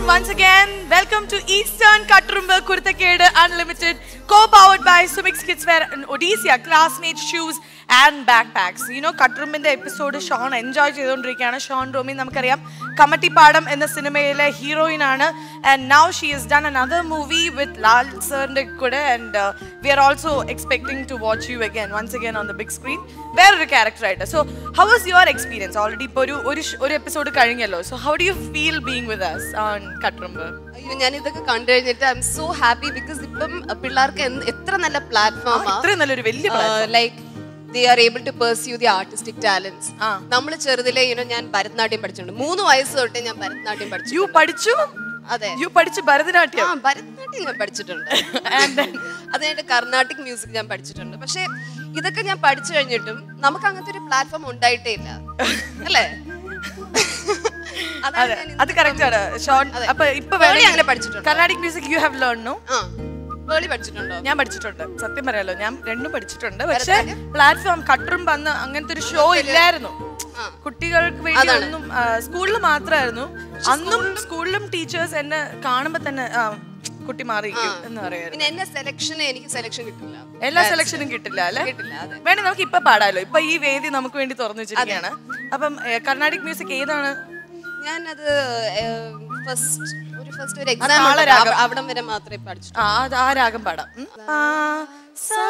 once again. Welcome to Eastern Katrumba Kurtaked Unlimited, co-powered by Sumix Kidswear and Odisha Classmate Shoes and Backpacks. You know, കട്രുമ്പിന്റെ episode Shaun enjoy ചെയ്തുകൊണ്ടിരിക്കുകയാണ് Shaun Romy നമുക്കറിയാം കമട്ടിപ്പാടം എന്ന സിനിമയിലെ heroine ആണ് and now she has done another movie with Lal സാറിന്റെ കൂടെ and we are also expecting to watch you again once again on the big screen വേറൊരു ക്യാരക്ടറായിട്ട് so how was your experience already ഇപ്പോൾ ഒരു ഒരു ഷ്- ഒരു എപ്പിസോഡ് കഴിഞ്ഞല്ലോ so how do you feel being with us on Katturumbu അയ്യോ ഞാൻ ഇതൊക്കെ കണ്ടു കഴിഞ്ഞിട്ട് I'm so happy because ഇപ്പം അഹ് പിള്ളേർക്ക് എന്ത് എത്ര നല്ല പ്ലാറ്റ്ഫോം ഇത്രയും നല്ലൊരു വലിയ platform. Like they are able to pursue the artistic talents ആ. നമ്മൾ ചെറുതിലെ യുനോ ഞാൻ ഭരതനാട്യം പഠിച്ചിട്ടുണ്ട് മൂന്ന് വയസ്സ് തൊട്ടേ ഞാൻ ഭരതനാട്യം പഠിച്ചു യു പഠിച്ചു അതെ യു പഠിച്ചു ആ ഭരതനാട്യം ഭരതനാട്യം ഞാൻ പഠിച്ചിട്ടുണ്ട് And then- അത് കഴിഞ്ഞിട്ട് കർണാട്ടിക് മ്യൂസിക് ഞാൻ പഠിച്ചിട്ടുണ്ട് പക്ഷേ ഇതൊക്കെ ഞാൻ പഠിച്ചു കഴിഞ്ഞിട്ടും നമുക്ക് അങ്ങനത്തെ ഒരു പ്ലാറ്റ്ഫോം ഉണ്ടായിട്ടേ ഇല്ല അല്ലേ അതാണ് അതെ ഞാൻ ഇന്ന് അത് കറക്റ്റ് ആണ് ഷോൺ അതെ. അപ്പൊ ഇപ്പൊ വേളി അങ്ങനെ പഠിച്ചിട്ടുണ്ട്. Carnatic music you have learn no ആ വേളി പഠിച്ചിട്ടുണ്ടോ ഞാൻ പഠിച്ചിട്ടുണ്ട് സത്യം പറയാലോ ഞാൻ രണ്ടും പഠിച്ചിട്ടുണ്ട് പക്ഷെ ഭരതനാട്യം? പ്ലാറ്റ്ഫോം കട്ടറും വന്ന് അങ്ങനത്തെ ഒരു ഷോ ഇല്ലായിരുന്നു ആ. കുട്ടികൾക്ക് വേണ്ടി അതാണ്. ഒന്നും സ്കൂളിൽ മാത്രമായിരുന്നു അന്നും സ്കൂളിലും ടീച്ചേഴ്സ് എന്നെ കാണുമ്പോ തന്നെ ആ, കുട്ടി മാറിയിരിക്കും എന്ന് പറയായിരുന്നു പിന്നെ എന്നെ സെലക്ഷന് എനിക്ക് സെലക്ഷൻ കിട്ടില്ല എല്ലാ സെലക്ഷനും കിട്ടില്ല അല്ലെ കിട്ടില്ല അതെ വേണേ നമുക്ക് ഇപ്പൊ പാടാലോ ഇപ്പൊ ഈ വേദി നമുക്ക് വേണ്ടി തുറന്നു വെച്ചിരിക്കുകയാണ് അപ്പം കർണാടിക് മ്യൂസിക് ഏതാണ് ഞാനത് ഫസ്റ്റ് ഒരു ഫസ്റ്റ് ഒരു അത് താളരാഗം. എക്സാം അവിടം വരെ മാത്രമേ പഠിച്ചു ആ അത് ആ രാഗം പാടാം ഉം. ആ, സാ,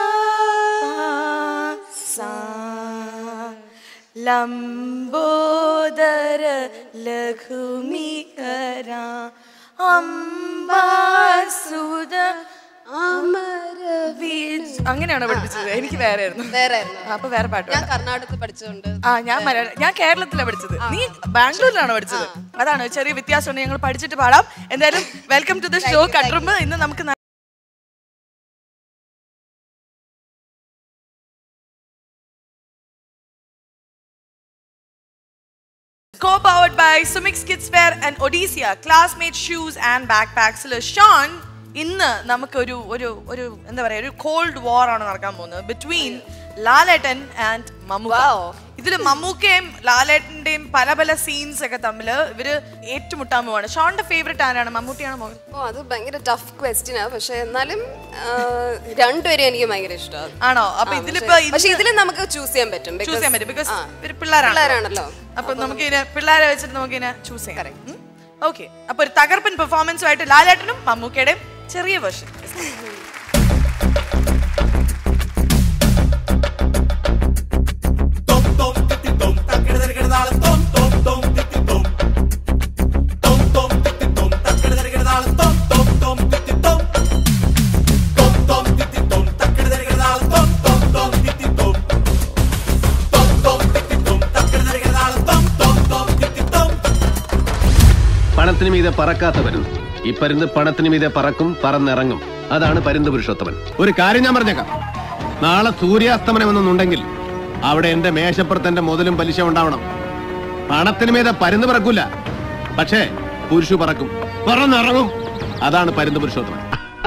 സാ, ലംബോദര ലഘുമികര അംബാസുത വീഴ്ച അങ്ങനെയാണോ പഠിപ്പിച്ചത് എനിക്ക് വേറെ ആയിരുന്നു വേറെ ആയിരുന്നു അപ്പൊ വേറെ പാട്ട് ഞാൻ പാടാം. കർണാടകത്തിൽ പഠിച്ചതുകൊണ്ട് ആ ഞാൻ മലയാളം ഞാൻ കേരളത്തിലാണ് പഠിച്ചത് നീ ബാംഗ്ലൂരിലാണ് പഠിച്ചത് അതാണ് ചെറിയ വ്യത്യാസമുണ്ട് ഞങ്ങൾ പഠിച്ചിട്ട് പാടാം എന്തായാലും welcome to the show Katturumbu ഇന്ന് നമുക്ക് ന- co-powered by Sumix Kidswear and Odisha Classmate Shoes and Backpacks ല് ഷോൺ ഇന്ന് നമുക്കൊരു ഒരു ഒരു എന്താ പറയാ ഒരു കോൾഡ് വാർ ആണ് നടക്കാൻ പോകുന്നത് ബിറ്റ്വീൻ ലാലേട്ടൻ ആൻഡ് മമ്മൂക്ക ഇതില് മമ്മൂക്കയും ലാലേട്ടന്റെയും പല പല സീൻസ് ഒക്കെ തമ്മിൽ ഇവര് ഏറ്റുമുട്ടാൻ പോവാണ് ഷോണിന്റെ ഫേവറേറ്റ് ആരാണ് മമ്മൂട്ടിയാണോ മോഹൻ ഓ അത് ഭയങ്കര ടഫ് ക്വസ്റ്റ്യൻ ആണ് പക്ഷെ എന്നാലും ആ, രണ്ടുപേരും എനിക്ക് ഭയങ്കര ഇഷ്ടമാണ് ആണോ അപ്പൊ ഇതിലിപ്പോ പക്ഷെ ഇതിൽ നമുക്ക് ചൂസ് ചെയ്യാൻ പറ്റും ചൂസ് ചെയ്യാൻ പറ്റും ബിക്കോസ് ആ, ഇവര് പിള്ളേരാണ് പിള്ളേരാണല്ലോ അപ്പൊ നമുക്ക് ഇതിനെ പിള്ളേരെ വെച്ചിട്ട് നമുക്ക് ഇതിനെ ചൂസ് ചെയ്യാം ഓക്കെ അപ്പൊ ഒരു തകർപ്പൻ പെർഫോമൻസുമായിട്ട് ലാലേട്ടനും മമ്മൂക്കയുടെയും ചെറിയ വേർഷൻ പണത്തിന് മീതെ പറക്കാത്ത പരുന്ത് ഈ പരുന്ത് പണത്തിന് മീതെ പറക്കും പറന്നിറങ്ങും അതാണ് പരുന്ത് പുരുഷോത്തമൻ ഒരു കാര്യം ഞാൻ പറഞ്ഞേക്കാം നാളെ സൂര്യാസ്തമനം എന്നൊന്നുണ്ടെങ്കിൽ അവിടെ എന്റെ മേശപ്പുറത്ത് എന്റെ മുതലും പലിശ ഉണ്ടാവണം പണത്തിന് മീതെ പരുന്ത് പറക്കൂല പക്ഷേ പുരുഷു പറക്കും പറന്നിറങ്ങും അതാണ് പരുന്ത് പുരുഷോത്തമൻ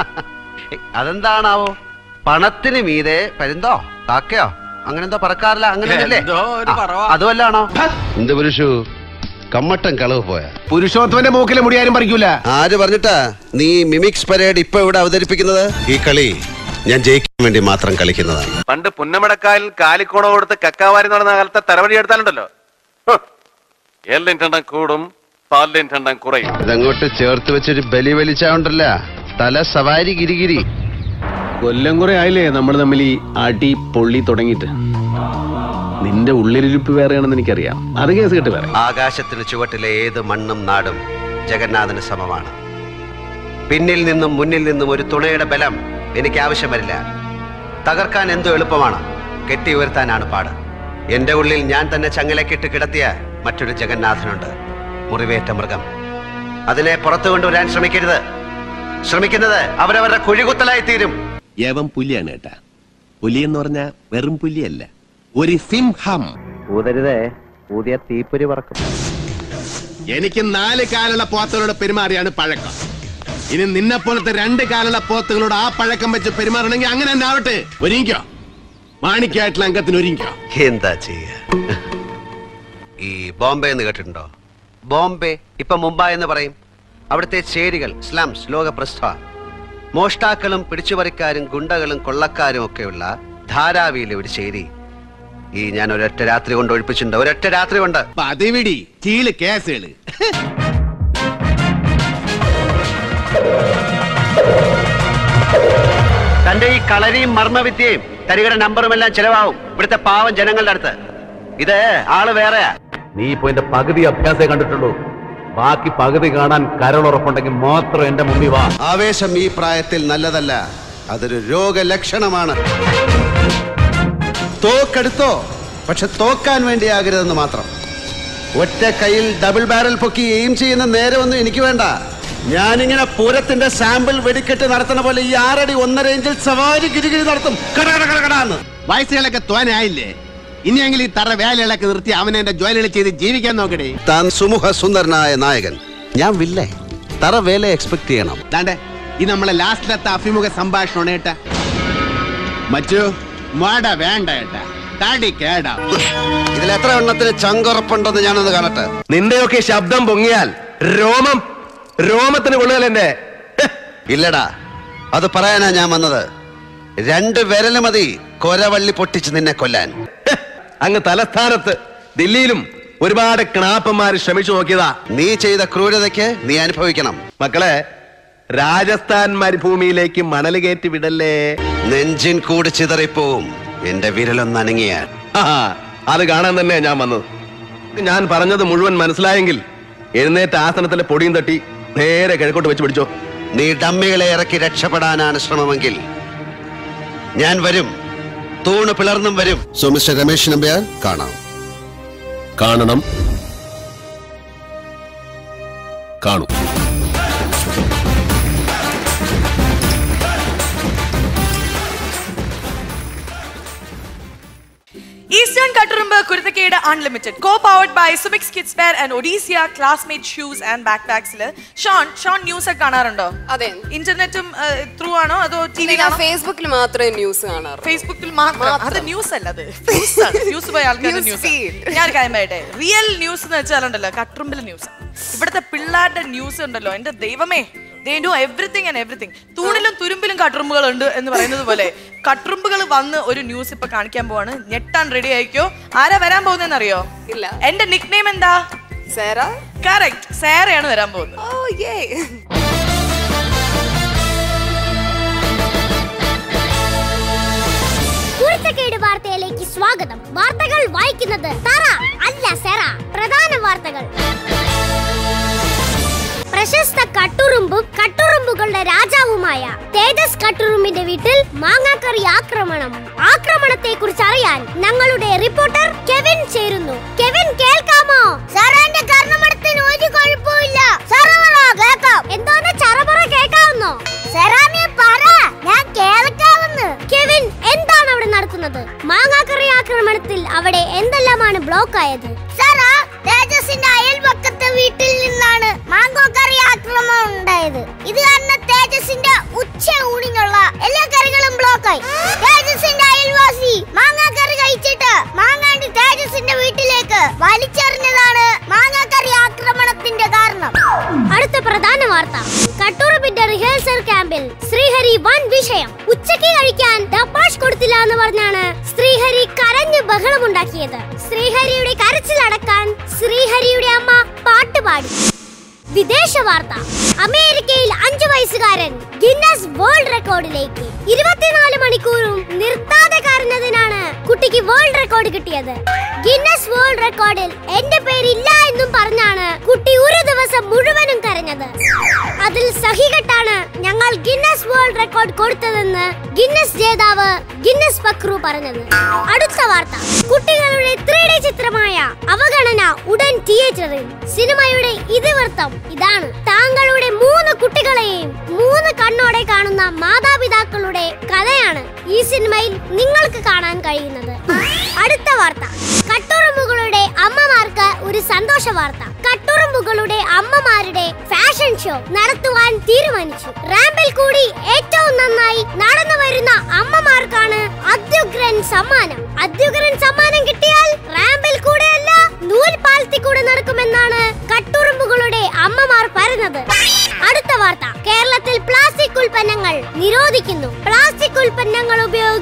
അതെന്താണാവോ പണത്തിന് മീതെ പരുന്തോ കാക്കയോ അങ്ങനെ എന്തോ പറക്കാറില്ല അങ്ങനെ അതുമല്ലാണോ എന്ത് പുരുഷു കമ്മട്ടൻ കളവ് പോയ പുരുഷോത്തമന്റെ മൂക്കിലെ മുടിയാരും പറിക്കൂല ആര് പറഞ്ഞിട്ടാ നീ മിമിക്സ് പരേഡ് ഇപ്പൊ ഇവിടെ അവതരിപ്പിക്കുന്നത് ഈ കളി ഞാൻ ജയിക്കാൻ വേണ്ടി മാത്രം കളിക്കുന്നതാണ് പണ്ട് പുന്നമടക്കായൽ കാലിക്കോണ കൊടുത്ത് കക്കാവാരി നടന്ന കാലത്തെ തലവഴി എടുത്താലുണ്ടല്ലോ ഹ്. എല്ലിൻ്റെ കൂടും പാലിൻ്റെ കുറയും ഇതങ്ങോട്ട് ചേർത്ത് വെച്ചൊരു ബലി വലിച്ചാണ്ടല്ല തല സവാരി ഗിരിഗിരി കൊല്ലം കുറെ ആയില്ലേ നമ്മൾ തമ്മിൽ ഈ അടി പൊള്ളി തുടങ്ങിയിട്ട് നിന്റെ ഉള്ളിലിരിപ്പ് വേറെയാണെന്ന് എനിക്കറിയാം അത് കേസ് കെട്ട് വേറെ ആകാശത്തിന് ചുവട്ടിലെ ഏത് മണ്ണും നാടും ജഗന്നാഥന് സമമാണ് പിന്നിൽ നിന്നും മുന്നിൽ നിന്നും ഒരു തുണയുടെ ബലം എനിക്ക് ആവശ്യം വരില്ല തകർക്കാൻ എന്തോ എളുപ്പമാണ് കെട്ടി ഉയർത്താനാണ് പാട് എന്റെ ഉള്ളിൽ ഞാൻ തന്നെ ചങ്ങലക്കിട്ട് കിടത്തിയ മറ്റൊരു ജഗന്നാഥനുണ്ട് മുറിവേറ്റ മൃഗം അതിനെ പുറത്തു കൊണ്ടുവരാൻ ശ്രമിക്കരുത് ശ്രമിക്കുന്നത് അവരവരുടെ കുഴികുത്തലായി തീരും യവൻ പുലിയാണ് കേട്ടാ പുലി എന്ന് പറഞ്ഞാ വെറും പുലിയല്ല ഒരു സിംഹം ഊതരുതേ ഊതിയ തീപ്പൊരി പറക്കും എനിക്ക് നാല് കാലുള്ള പോത്തുകളോട് പെരുമാറിയാണ് പഴക്കം ഇനി നിന്നെ പോലത്തെ രണ്ട് കാലുള്ള പോത്തുകളോട് ആ പഴക്കം വെച്ച് പെരുമാറണമെങ്കിൽ അങ്ങനെ തന്നെ ആവട്ടെ ഒരുങ്ങിക്കോ മാണിക്കായിട്ടുള്ള അംഗത്തിന് ഒരുങ്ങിക്കോ എന്താ ചെയ്യ ഈ ബോംബെ എന്ന് കേട്ടിട്ടുണ്ടോ ബോംബെ ഇപ്പൊ മുംബൈ എന്ന് പറയും അവിടുത്തെ ചേരികൾ സ്ലംസ് ലോകപ്രസ്ഥ മോഷ്ടാക്കളും പിടിച്ചുപറിക്കാരും ഗുണ്ടകളും കൊള്ളക്കാരും ഒക്കെയുള്ള ധാരാവിയിലെ ഒരു ചേരി ഈ ഞാൻ ഒരൊറ്റ രാത്രി കൊണ്ട് ഒഴിപ്പിച്ചിട്ടുണ്ട് ഒരൊറ്റ രാത്രി കൊണ്ട് പതിവിടി ചീള് കേസുകള് തന്റെ ഈ കളരിയും മർമ്മവിദ്യയും തരികട നമ്പറും എല്ലാം ചെലവാവും ഇവിടുത്തെ പാവം ജനങ്ങളുടെ അടുത്ത് ഇത് ആള് വേറെയാ നീ ഇപ്പൊ എന്റെ പകുതി അഭ്യാസേ കണ്ടിട്ടുള്ളൂ ബാക്കി പകുതി കാണാൻ കരളുറപ്പുണ്ടെങ്കിൽ മാത്രം എന്റെ മുമ്പിൽ വാ ആവേശം ഈ പ്രായത്തിൽ നല്ലതല്ല അതൊരു രോഗലക്ഷണമാണ് തോക്കെടുത്തോ പക്ഷെ തോക്കാൻ വേണ്ടിയാകരുതെന്ന് മാത്രം ഒറ്റ കയ്യിൽ ഡബിൾ ബാരൽ പൊക്കി എയിം ചെയ്യുന്ന നേരമൊന്നും എനിക്ക് വേണ്ട ഞാനിങ്ങനെ പൂരത്തിന്റെ സാമ്പിൾ വെടിക്കെട്ട് നടത്തണ പോലെ ഈ ആറടി ഒന്നര ഇഞ്ചിൽ സവാരി ഗിരിഗിരി നടത്തും കട കട കട കടാന്ന് വയസ്സുകളൊക്കെ തോനായില്ലേ ഇനിയെങ്കിൽ ഈ തറ വേലകളൊക്കെ നിർത്തി അവനെ എന്റെ ജോലികൾ ചെയ്ത് ജീവിക്കാൻ നോക്കടേ താൻ സുമുഖ സുന്ദരനായ നായകൻ ഞാൻ വില്ലേ തറ വേല എക്സ്പെക്ട് ചെയ്യണം ദാണ്ടെ ഇത് നമ്മളെ ലാസ്റ്റിലത്തെ അഭിമുഖ സംഭാഷണമാണ് ഏട്ടാ മച്ചു മാട വേണ്ട ഏട്ടാ താടി കേടാ ഇതിൽ എത്ര എണ്ണത്തിന് ചങ്കുറപ്പുണ്ടെന്ന് ഞാനൊന്ന് കാണട്ടെ നിന്റെയൊക്കെ ശബ്ദം പൊങ്ങിയാൽ രോമം രോമത്തിന് കൊള്ളുകയല്ല എന്റെ ഇല്ലടാ അത് പറയാനാ ഞാൻ വന്നത് രണ്ട് വിരല് മതി കൊരവള്ളി പൊട്ടിച്ച് നിന്നെ കൊല്ലാൻ അങ്ങ് തലസ്ഥാനത്ത് ദില്ലിയിലും ഒരുപാട് ക്ണാപ്പന്മാര് ശ്രമിച്ചു നോക്കിയതാ നീ ചെയ്ത ക്രൂരതയ്ക്ക് നീ അനുഭവിക്കണം മക്കളെ രാജസ്ഥാൻ മരുഭൂമിയിലേക്ക് മണൽ കയറ്റി വിടല്ലേ നെഞ്ചിൻ കൂട് ചിതറിപ്പോവും എന്റെ വിരലൊന്ന് അനങ്ങിയാൽ ആ, അത് കാണാൻ തന്നെ ഞാൻ വന്നത് ഞാൻ പറഞ്ഞത് മുഴുവൻ മനസ്സിലായെങ്കിൽ എഴുന്നേറ്റ ആസനത്തിലെ പൊടിയും തട്ടി നേരെ കിഴക്കോട്ട് വെച്ച് പിടിച്ചോ നീ ഡമ്മികളെ ഇറക്കി രക്ഷപ്പെടാനാണ് ശ്രമമെങ്കിൽ ഞാൻ വരും തൂണ് പിളർന്നും വരും സോ മിസ്റ്റർ രമേശ് നമ്പ്യാർ കാണാം കാണണം കാണും Eastern Katurumba Kurtakeda Unlimited, co-powered by Sumix Kids Wear and Odisea Classmate Shoes and Backpacks. Shaun Shaun news ഒക്കെ കാണാറുണ്ടോ അതെ ഇന്റർനെറ്റും ത്രൂ ആണോ അതോ ടി പിന്നെ ഞാൻ ഫേസ്ബുക്കിൽ മാത്രമേ ന്യൂസ് കാണാറുള്ളൂ ഫേസ്ബുക്കിൽ മാത്രം അത് ന്യൂസ് അല്ല അത് ന്യൂസ് ആണ് ന്യൂസ് പോയ ആൾക്കാരുടെ News ന്യൂസ് feed. ഞാൻ ഒരു കാര്യം പറയട്ടെ റിയൽ ന്യൂസ് എന്ന് വെച്ചാലുണ്ടല്ലോ കട്ടുറുമ്പിൽ ന്യൂസ് ഇവിടുത്തെ പിള്ളേരുടെ ന്യൂസ് ഉണ്ടല്ലോ എന്റെ ദൈവമേ they know everything and everything തൂണിലും തുരുമ്പിലും കട്ടുറുമ്പുകൾ ഉണ്ട് എന്ന് പറയുന്നത് പോലെ കട്ടുറുമ്പുകൾ വന്ന് ഒരു ന്യൂസ് ഇപ്പൊ കാണിക്കാൻ പോവാണ് ഞെട്ടാൻ റെഡി ആയിക്കോ ആരാ വരാൻ പോകുന്നതെന്ന് അറിയോ ഇല്ല എന്റെ നിക് നെയിം എന്താ സേറ കറക്റ്റ് സാരയാണ് വരാൻ പോകുന്നത് ഓ യേ കുരുത്തക്കേട് വാർത്തയിലേക്ക് സ്വാഗതം വാർത്തകൾ വായിക്കുന്നത് തറ അല്ല സെറ പ്രധാന വാർത്തകൾ പ്രശസ്ത കട്ടുറുമ്പും കട്ടുറുമ്പുകളുടെ രാജാവുമായ തേജസ് കട്ടുറുമ്പിന്റെ വീട്ടിൽ മാങ്ങാക്കറി ആക്രമണം ആക്രമണത്തെ കുറിച്ച് അറിയാൻ ഞങ്ങളുടെ റിപ്പോർട്ടർ കെവിൻ ചേരുന്നു കെവിൻ കേൾക്കാമോ സാറാന്റെ കർണമടത്തിന് ഒരു കുഴപ്പമില്ല കേൾക്കാം എന്തോന്ന് ചറപറ കേൾക്കാവുന്നോ സെറാമി പറ ഞാൻ കേൾക്കാവുന്നു കെവിൻ എന്താണ് അവിടെ നടക്കുന്നത് മാങ്ങാക്കറി ആക്രമണത്തിൽ അവിടെ എന്തെല്ലാമാണ് ബ്ലോക്ക് ആയത് സാറാ തേജസിന്റെ അയൽപക്കത്തെ വീട്ടിൽ നിന്നാണ് മാങ്കോ കറി ആക്രമണം ഉണ്ടായത് ഇത് കാരണം തേജസിന്റെ ഉച്ച ഊണിനുള്ള എല്ലാ കറികളും ബ്ലോക്കായി തേജസിന്റെ അയൽവാസി മാങ്ങാക്കറി കഴിച്ചിട്ട് മാങ്ങാണ്ടി തേജസിന്റെ വീട്ടിലേക്ക് വലിച്ചെറിഞ്ഞതാണ് മാങ്ങാക്കറി ആക്രമണത്തിന്റെ കാരണം അടുത്ത പ്രധാന വാർത്ത കട്ടൂറുപിന്റെ റിഹേഴ്സൽ ക്യാമ്പിൽ ശ്രീഹരി വൻ വിഷയം ഉച്ചയ്ക്ക് കഴിക്കാൻ ഡപ്പാഷ് കൊടുത്തില്ല എന്ന് പറഞ്ഞാണ് ശ്രീഹരി കരഞ്ഞ് ബഹളമുണ്ടാക്കിയത് ശ്രീഹരിയുടെ കരച്ചിലടക്കാൻ ശ്രീഹരിയുടെ അമ്മ പാട്ടുപാടി വിദേശ വാർത്ത അമേരിക്കയിൽ അഞ്ചു വയസ്സുകാരൻ ഗിന്നസ് വേൾഡ് റെക്കോർഡിലേക്ക് ഇരുപത്തിനാല് മണിക്കൂറും നിർത്താതെ കരഞ്ഞതിനാണ് കുട്ടിക്ക് വേൾഡ് റെക്കോർഡ് കിട്ടിയത് ഗിന്നസ് വേൾഡ് റെക്കോർഡിൽ എന്റെ പേരില്ല എന്നും പറഞ്ഞാണ് കുട്ടി ഒരു ദിവസം മുഴുവനും കരഞ്ഞത് അതിൽ സഹികെട്ടാണ് ഞങ്ങൾ ഗിന്നസ് വേൾഡ് റെക്കോർഡ് കൊടുത്തതെന്ന് ഗിന്നസ് ജേതാവ് ഗിന്നസ് പക്രു പറഞ്ഞത് അടുത്ത വാർത്ത കുട്ടികളുടെ ത്രീ ഡി ചിത്രമായ അവഗണന ഉടൻ തിയേറ്ററിൽ സിനിമയുടെ ഇതിവൃത്തം ഇതാണ് താങ്കളുടെ മൂന്ന് കുട്ടികളെയും മൂന്ന് കണ്ണോടെ കാണുന്ന മാതാപിതാക്കളുടെ കഥയാണ് ഈ സിനിമയിൽ നിങ്ങൾക്ക് കാണാൻ കഴിയുന്നത് അടുത്ത വാർത്ത കട്ടുറുമ്പുകളുടെ അമ്മമാർക്ക് ഒരു സന്തോഷ വാർത്ത കട്ടുറുമ്പുകളുടെ അമ്മമാരുടെ ഫാഷൻ ഷോ നടത്തുവാൻ തീരുമാനിച്ചു റാമ്പിൽ കൂടി ഏറ്റവും നന്നായി നടന്നു വരുന്ന അമ്മമാർക്കാണ് അത്യുഗ്രൻ സമ്മാനം അത്യുഗ്രൻ സമ്മാനം കിട്ടിയാൽ റാമ്പിൽ കൂടെയല്ല നൂൽപാലത്തിൽ കൂടെ നടക്കുമെന്നാണ് കട്ടുറുമ്പുകളുടെ അമ്മമാർ പറഞ്ഞത്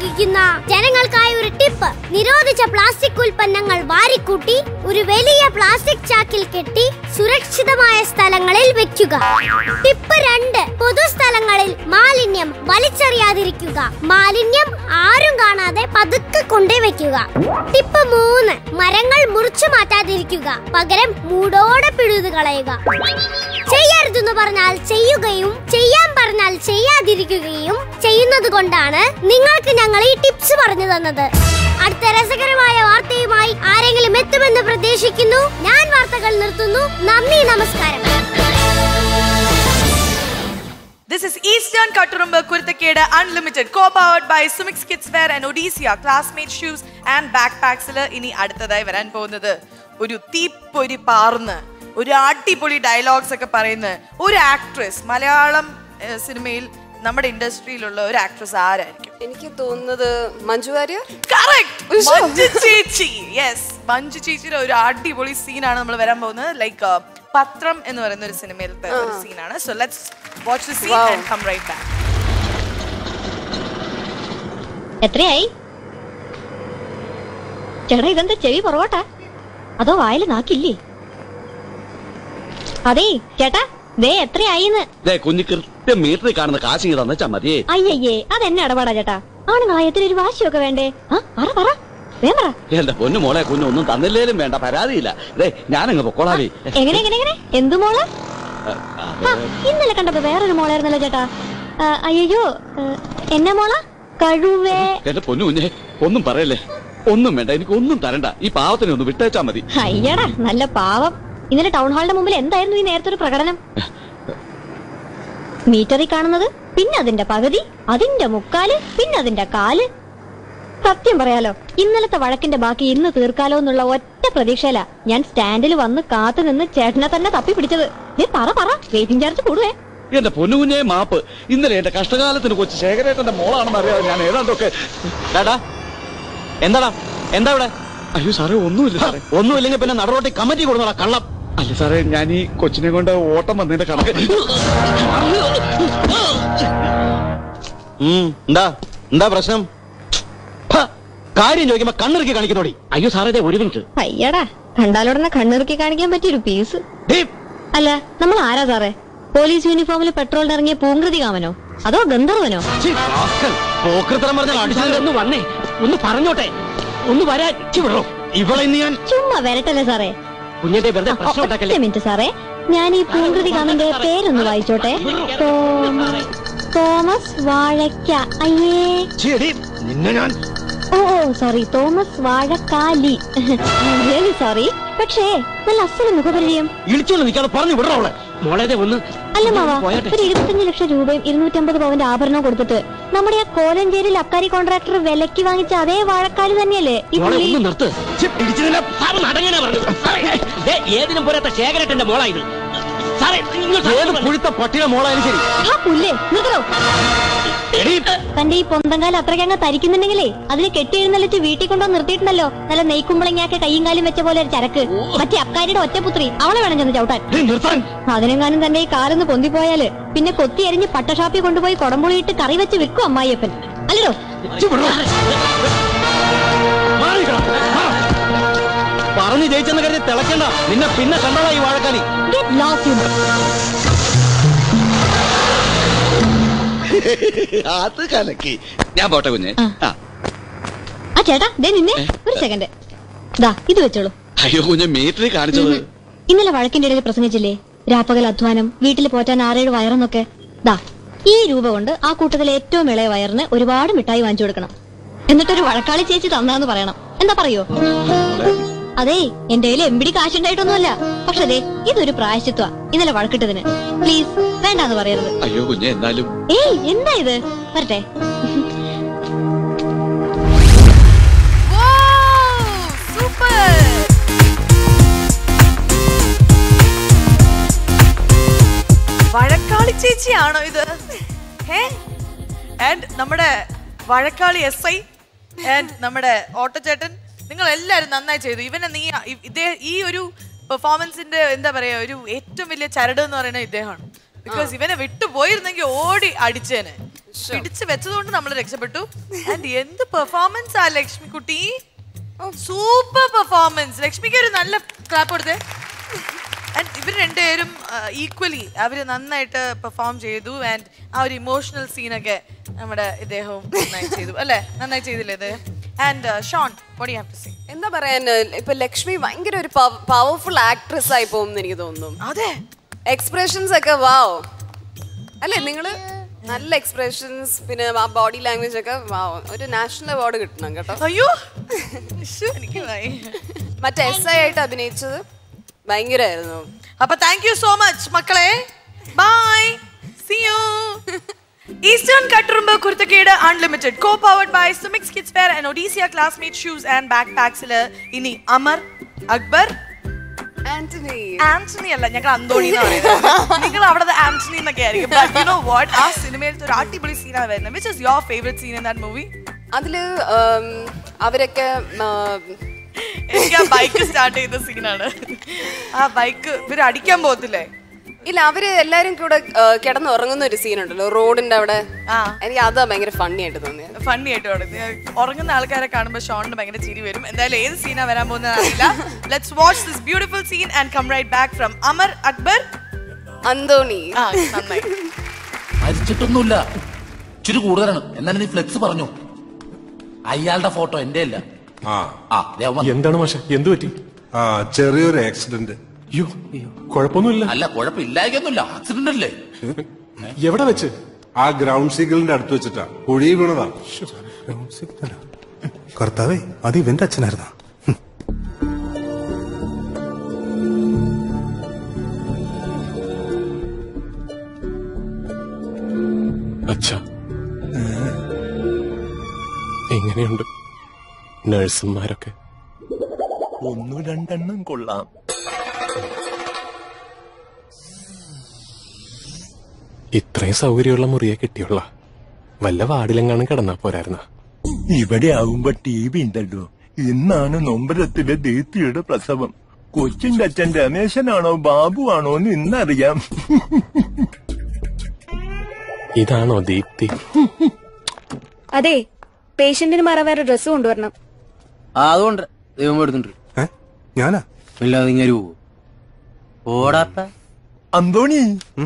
ഉപയോഗിക്കുന്ന ജനങ്ങൾക്കായി ഒരു ടിപ്പ് നിരോധിച്ച പ്ലാസ്റ്റിക് ഉൽപ്പന്നങ്ങൾ വാരിക്കൂട്ടി ഒരു വലിയ പ്ലാസ്റ്റിക് ചാക്കിൽ കെട്ടി സുരക്ഷിതമായ സ്ഥലങ്ങളിൽ വെക്കുക ടിപ്പ് രണ്ട് പൊതുസ്ഥലങ്ങളിൽ മാലിന്യം വലിച്ചെറിയാതിരിക്കുക മാലിന്യം ആരും കാണാതെ പതുക്കെ കൊണ്ടേ വെക്കുക ടിപ്പ് മൂന്ന് മരങ്ങൾ മുറിച്ചു മാറ്റാതിരിക്കുക പകരം മൂടോടെ പിഴുതു കളയുക ചെയ്യരുതെന്ന് പറഞ്ഞാൽ ചെയ്യുകയും ചെയ്യാൻ പറഞ്ഞാൽ ചെയ്യാതിരിക്കുകയും ചെയ്യുന്നത് കൊണ്ടാണ് നിങ്ങൾക്ക് ഞങ്ങൾ ഈ ടിപ്സ് പറഞ്ഞു തന്നത് അടുത്ത രസകരമായ വാർത്തയുമായി ആരെങ്കിലും എത്തുമെന്ന് പ്രതീക്ഷിക്കുന്നു ഞാൻ വാർത്തകൾ നിർത്തുന്നു നന്ദി നമസ്കാരം This is Eastern Katurumba Kurtakeda Unlimited, co-powered by Sumix Kids Wear and Odysseus, classmate shoes and backpacks. ഇനി അടുത്തതായി വരാൻ പോകുന്നത് ഒരു തീപ്പൊരി പാർന്ന് ഒരു അടിപൊളി ഡയലോഗ്സ് ഒക്കെ പറയുന്ന ഒരു ആക്ട്രസ് മലയാളം ഏഹ്, സിനിമയിൽ നമ്മുടെ ഇൻഡസ്ട്രിയിലുള്ള ഒരു ആക്ട്രസ് ആരായിരിക്കും എനിക്ക് തോന്നുന്നത് മഞ്ജു വാര്യർ Correct. മഞ്ജു ചേച്ചി യെസ് മഞ്ജു ചേച്ചിയുടെ ഒരു അടിപൊളി സീനാണ് നമ്മൾ വരാൻ പോകുന്നത് ലൈക്ക് പത്രം എന്ന് പറയുന്ന ഒരു സിനിമയിലത്തെ ഒരു സീനാണ് so let's watch the scene and come right back എത്രയായി ചേട്ടാ ഇതെന്താ ചെവി പുറകോട്ടാ അതോ വായിൽ നാക്കില്ലേ അതേ ചേട്ടാ ദേ എത്രയായിന്ന് ദേ കുഞ്ഞ് കൃത്യം മീറ്ററിൽ കാണുന്ന കാശ് ഇങ്ങ് തന്നെച്ചാ മതിയേ അയ്യയ്യേ അതെന്നെ ഇടപാടാ ചേട്ടാ ആണുങ്ങളാ എത്ര ഒരു വാശിയൊക്കെ വേണ്ടേ ആ പറ പറ വേം പറ എന്റെ പൊന്നു മോളെ കുഞ്ഞ് ഒന്നും തന്നില്ലേലും വേണ്ട പരാതിയില്ല ദേ ഞാനങ്ങ് പൊക്കോളാവേ എങ്ങനെ എങ്ങനെ എങ്ങനെ എന്തു മോള് ആ, ഇന്നലെ കണ്ടപ്പോ വേറൊരു മോളായിരുന്നല്ലോ ചേട്ടാ ആ, അയ്യയ്യോ ആ, എന്നാ മോള കഴുവേ എന്റെ പൊന്നു കുഞ്ഞെ ഒന്നും പറയല്ലേ ഒന്നും വേണ്ട എനിക്ക് ഒന്നും തരണ്ട ഈ പാവത്തിനെ ഒന്ന് വിട്ടേച്ചാ മതി അയ്യടാ നല്ല പാവം ഇന്നലെ ടൗൺ ഹാളിന്റെ മുമ്പിൽ എന്തായിരുന്നു ഈ നേരത്തെ ഒരു പ്രകടനം മീറ്ററിൽ കാണുന്നത് പിന്നെ അതിന്റെ പകുതി അതിന്റെ മുക്കാല് പിന്നെ അതിന്റെ കാല് സത്യം പറയാലോ ഇന്നലത്തെ വഴക്കിന്റെ ബാക്കി ഇന്ന് തീർക്കാലോ എന്നുള്ള ഒറ്റ പ്രതീക്ഷയില ഞാൻ സ്റ്റാൻഡിൽ വന്ന് കാത്തു നിന്ന് ചേട്ടനെ തന്നെ തപ്പി പിടിച്ചത് ദേ പറ പറ വെയിറ്റിംഗ് ചാർജ് കൂടുവേ എന്റെ പൊന്നു കുഞ്ഞെ മാപ്പ് ഇന്നലെ എന്റെ കഷ്ടകാലത്തിന് കൊച്ചു ശേഖരേട്ടന്റെ മോളാണെന്ന് അറിയാതെ ഞാൻ ഏതാണ്ടൊക്കെ ഡാടാ എന്താടാ എന്താ ഇവിടെ അയ്യോ സാറേ ഒന്നുമില്ല സാറേ ഒന്നുമില്ലെങ്കിൽ പിന്നെ നടറോട്ടി കമ്മിറ്റി കൊടുന്നോടാ കള്ളം അല്ല സാറേ ഞാൻ ഈ കൊച്ചിനെ കൊണ്ട് ഓട്ടം വന്നതിന്റെ കണക്ക് ഉം, എന്താ എന്താ പ്രശ്നം ഫ, കാര്യം ചോദിക്കുമ്പോ കണ്ണിറുക്കി കാണിക്കുന്നോടി അയ്യോ സാറേ ദേ ഒരു മിനിറ്റ് അയ്യടാ കണ്ടാലുടനെ കണ്ണിറുക്കി കാണിക്കാൻ പറ്റിയൊരു പീസ് ദേ, അല്ല നമ്മൾ ആരാ സാറേ പോലീസ് യൂണിഫോമിൽ പെട്രോളിന് ഇറങ്ങിയ പൂങ്കൃതി കാമനോ അതോ ഗന്ധർവനോ ഛീ, റാസ്കൽ. പോക്കൃത്തരം പറഞ്ഞാൽ അടിച്ചു ഒന്ന് വന്നേ ഒന്ന് പറഞ്ഞോട്ടെ ഒന്ന് വരാൻ വിടോ ഇവളെ ഇന്ന് ഞാൻ ചുമ്മാ വരട്ടല്ലേ സാറേ കുഞ്ഞിന്റെ വെറുതെ പ്രശ്നം ഒറ്റ ഉണ്ടാക്കല്ലേ മിനിറ്റ് സാറേ ഞാൻ ഈ പൂങ്കൃതി കാമന്റെ പേരൊന്ന് വായിച്ചോട്ടെ തോമ- തോമസ് വാഴയ്ക്ക അയ്യേ ചെടി നിന്നെ ഞാൻ ഓ ഓ sorry Thomas Vazhakkali really sorry പക്ഷേ നല്ല അസല മുഖപരിചയം ഇടിച്ചോണ്ട് നിൽക്കാതെ പറഞ്ഞു വിടറോ അവളെ മോളെ ഒന്ന് അല്ല മാവ ഒരു ഇരുപത്തഞ്ച് ലക്ഷം രൂപയും ഇരുന്നൂറ്റമ്പത് പവന്റെ ആഭരണവും കൊടുത്തിട്ട് നമ്മുടെ ആ കോലഞ്ചേരിയിൽ അക്കാരി കോൺട്രാക്ടർ വിലക്ക് വാങ്ങിച്ച അതേ വാഴക്കാലി തന്നെയല്ലേ ഈ മോളെ പുള്ളി ഒന്ന് നിർത്ത് ഛി, ഇടിച്ചതിന്റെ നടങ്ങനെ പറഞ്ഞു ദേ, ഏതിനും പോരാത്ത ശേഖരട്ടന്റെ മോളാ ഇത് സാറേ ഇങ്ങോട്ട് ഏത് പുഴുത്ത പട്ടിയുടെ മോളായാലും ശരി ആ പുല്ലേ നിർത്തണോ എടീ തന്റെ ഈ പൊന്തങ്കാൽ അത്രയ്ക്ക് അങ്ങ് തരിക്കുന്നുണ്ടെങ്കിലേ അതിന് കെട്ടി എഴുന്നള്ളിച്ച് വീട്ടിൽ കൊണ്ടുവന്ന് നിർത്തിയിട്ടുണ്ടല്ലോ നല്ല നെയ്ക്കുമ്പളങ്ങയൊക്കെ കയ്യും കാലും വെച്ച പോലെ ഒരു ചരക്ക് മറ്റേ അക്കാരിയുടെ ഒറ്റപുത്രി അവളെ വേണം ചെന്ന് ചവിട്ടാൻ ഡേയ്, നിർത്താൻ അതിനെങ്ങാനും തന്റെ ഈ കാലൊന്ന് പൊന്തിപ്പോയാല് പിന്നെ കൊത്തി എരിഞ്ഞ് പട്ടഷാപ്പിൽ കൊണ്ടുപോയി കൊടമ്പുളിയിട്ട് കറി വെച്ച് വിൽക്കും അമ്മായിയപ്പൻ അല്ലടോ ഛി, വിടറോ. മാറിക്കണം. ആ. പറഞ്ഞു ജയിച്ചെന്ന് കരുതി തിളക്കണ്ട നിന്നെ പിന്നെ കണ്ടോളാ ഈ വാഴക്കാലി ഗെറ്റ് ലോസ്റ്റ് യു അത് കലക്കി ഞാൻ പോട്ടെ കുഞ്ഞെ ആ. ആ. ആ ചേട്ടാ ദേ നിന്നെ ഒരു സെക്കൻഡ് ദാ ഇത് വെച്ചോളൂ അയ്യോ കുഞ്ഞെ മീറ്ററിൽ കാണിച്ചത് ഇന്നലെ വഴക്കിന്റെ ഇടയിൽ പ്രസംഗിച്ചില്ലേ രാപ്പകൽ അധ്വാനം വീട്ടിൽ പോറ്റാൻ ആറേഴ് വയറെന്നൊക്കെ ദാ ഈ രൂപ കൊണ്ട് ആ കൂട്ടത്തിലെ ഏറ്റവും ഇളയ വയറിന് ഒരുപാട് മിഠായി വാങ്ങിച്ചു കൊടുക്കണം എന്നിട്ടൊരു വഴക്കാളി ചേച്ചി തന്നാന്ന് പറയണം എന്താ പറയോ അതെ എന്റെ കയ്യിൽ എമ്പിടി കാശുണ്ടായിട്ടൊന്നുമല്ല പക്ഷെ അതെ ഇതൊരു പ്രായശ്ചിത്വ ഇന്നലെ വഴക്കിട്ടതിന് പ്ലീസ് വേണ്ടാന്ന് പറയരുത് അയ്യോ കുഞ്ഞെ എന്നാലും ഏയ് എന്താ ഇത് വരട്ടെ സൂപ്പർ വഴക്കാളി ചേച്ചിയാണോ ഇത് ഏ ആൻഡ് നമ്മുടെ വഴക്കാളി എസ് ഐ ആൻഡ് നമ്മുടെ ഓട്ടോചേട്ടൻ നിങ്ങൾ എല്ലാവരും നന്നായി ചെയ്തു ഇവനെ നീ ഇ- ഇതേ ഈ ഒരു പെർഫോമൻസിന്റെ എന്താ പറയാ ഒരു ഏറ്റവും വലിയ ചരട് എന്ന് പറയുന്നത് ഇദ്ദേഹമാണ് ബിക്കോസ് ഇവനെ വിട്ടു പോയിരുന്നെങ്കിൽ ഓടി അടിച്ചേനെ പിടിച്ചു വെച്ചതുകൊണ്ട് നമ്മൾ രക്ഷപ്പെട്ടു ആൻഡ് എന്ത് പെർഫോമൻസ് ആ ലക്ഷ്മി കുട്ടി സൂപ്പർ പെർഫോമൻസ് ലക്ഷ്മിക്ക് ഒരു നല്ല ക്ലാപ്പ് കൊടുത്തേ ആൻഡ് ഇവർ രണ്ടുപേരും ഈക്വലി അവര് നന്നായിട്ട് പെർഫോം ചെയ്തു ആൻഡ് ആ ഒരു ഇമോഷണൽ സീനൊക്കെ നമ്മുടെ ഇദ്ദേഹവും നന്നായി ചെയ്തു അല്ലേ നന്നായി ചെയ്തില്ലേ ഇത് and Shaun what do you have to say എന്താ പറയാൻ ഇപ്പൊ ലക്ഷ്മി ഭയങ്കര ഒരു പവർഫുൾ ആക്ട്രസ് ആയി പോകും എനിക്ക് തോന്നുന്നു അതെ എക്സ്പ്രഷൻസ് ഒക്കെ വാവ് അല്ലേ നിങ്ങള് നല്ല എക്സ്പ്രഷൻസ് പിന്നെ ആ ബോഡി ലാംഗ്വേജ് ഒക്കെ വാവ് ഒരു നാഷണൽ അവാർഡ് കിട്ടണം കേട്ടോ അയ്യോ ശ്ശോ, എനിക്ക് വയ്യ. മറ്റേ എസ് ഐ ആയിട്ട് അഭിനയിച്ചത് ഭയങ്കരമായിരുന്നു അപ്പൊ താങ്ക് യു സോ മച്ച് മക്കളെ bye see you Eastern Katturumbu കുർത്തക്കേട് unlimited co powered by Sumix kids wear and Odyssia classmate shoes and ബാക്ക് പാക്സിൽ ഇനി അമർ അക്ബർ ആന്റണി ആന്റണി അല്ല ഞങ്ങൾ അന്തോണി എന്ന് പറയുന്നത് നിങ്ങൾ അവിടെ ആന്റണി എന്നൊക്കെ ആയിരിക്കും ബട്ട് യു നോ വാട്ട് ആ സിനിമയിലത്തെ ഒരു അടിപൊളി സീനാണ് വരുന്നത് which is your favourite scene in that movie അതില് ഉം, അവരൊക്കെ ഉം, എനിക്ക് ആ ബൈക്ക് സ്റ്റാർട്ട് ചെയ്ത സീനാണ് ആ ബൈക്ക് ഇവര് അടിക്കാൻ പോകത്തില്ലേ ഇല്ല അവര് എല്ലാരും കൂടെ കിടന്ന് ഉറങ്ങുന്ന ഒരു സീൻ ഉണ്ടല്ലോ റോഡിന്റെ അവിടെ എനിക്ക് അതാ ഭയങ്കര ഫണ്ണി ആയിട്ട് തോന്നിയത് ഫണ്ണി ആയിട്ട് തുടങ്ങി ഉറങ്ങുന്ന ആൾക്കാരെ കാണുമ്പോൾ ഷോണിന് ഭയങ്കര ചിരി വരും എന്തായാലും ഏത് സീനാ വരാൻ പോകുന്നത് അറിയില്ല let's watch this beautiful scene and come right back from Amar Akbar Anthony ആ നന്നായി മരിച്ചിട്ടൊന്നുമില്ല ഇച്ചിരി കൂടുതലാണ് എന്നാലും നീ ഫ്ലെക്സ് പറഞ്ഞു അയാളുടെ ഫോട്ടോ എന്റെ അല്ല ആ ആ ദേ അവൻ വന്നു. എന്താണ് മാഷെ എന്ത് പറ്റി ആ ചെറിയൊരു ആക്സിഡന്റ് അയ്യോ കുഴപ്പമൊന്നുമില്ല അല്ല കുഴപ്പമില്ലായിക്കൊന്നുമില്ല ആക്സിഡന്റ് അല്ലേ എവിടെ വെച്ച് ആ ഗ്രൗണ്ട് സീഗിളിന്റെ അടുത്ത് വെച്ചിട്ടാ കുഴി വീണതാ കർത്താവേ അത് ഇവന്റെ അച്ഛനായിരുന്ന അച്ഛ എങ്ങനെയുണ്ട് നഴ്സുമാരൊക്കെ ഒന്നു രണ്ടെണ്ണം കൊള്ളാം ഇത്രയും സൗകര്യമുള്ള മുറിയെ കിട്ടിയുള്ള വല്ല വാർഡിലെങ്ങാനും കിടന്നാ പോരായിരുന്ന ഇവിടെ ആകുമ്പോ ടി വി ഉണ്ടല്ലോ ഇന്നാണ് നൊമ്പരത്തിലെ ദീപ്തിയുടെ പ്രസവം കൊച്ചിന്റെ അച്ഛൻ രമേശനാണോ ബാബു ആണോ എന്ന് ഇന്നറിയാം ഇതാണോ ദീപ്തി അതെ പേഷ്യന്റിന് മാറാൻ വേറെ ഡ്രസ്സ് കൊണ്ടുവരണം ആ അതുകൊണ്ട് ദൈവം എടുത്തിട്ടുണ്ട് ഞാനാ ഇല്ലാതെ ഇങ്ങനെ ഓടാത്ത അന്തോണി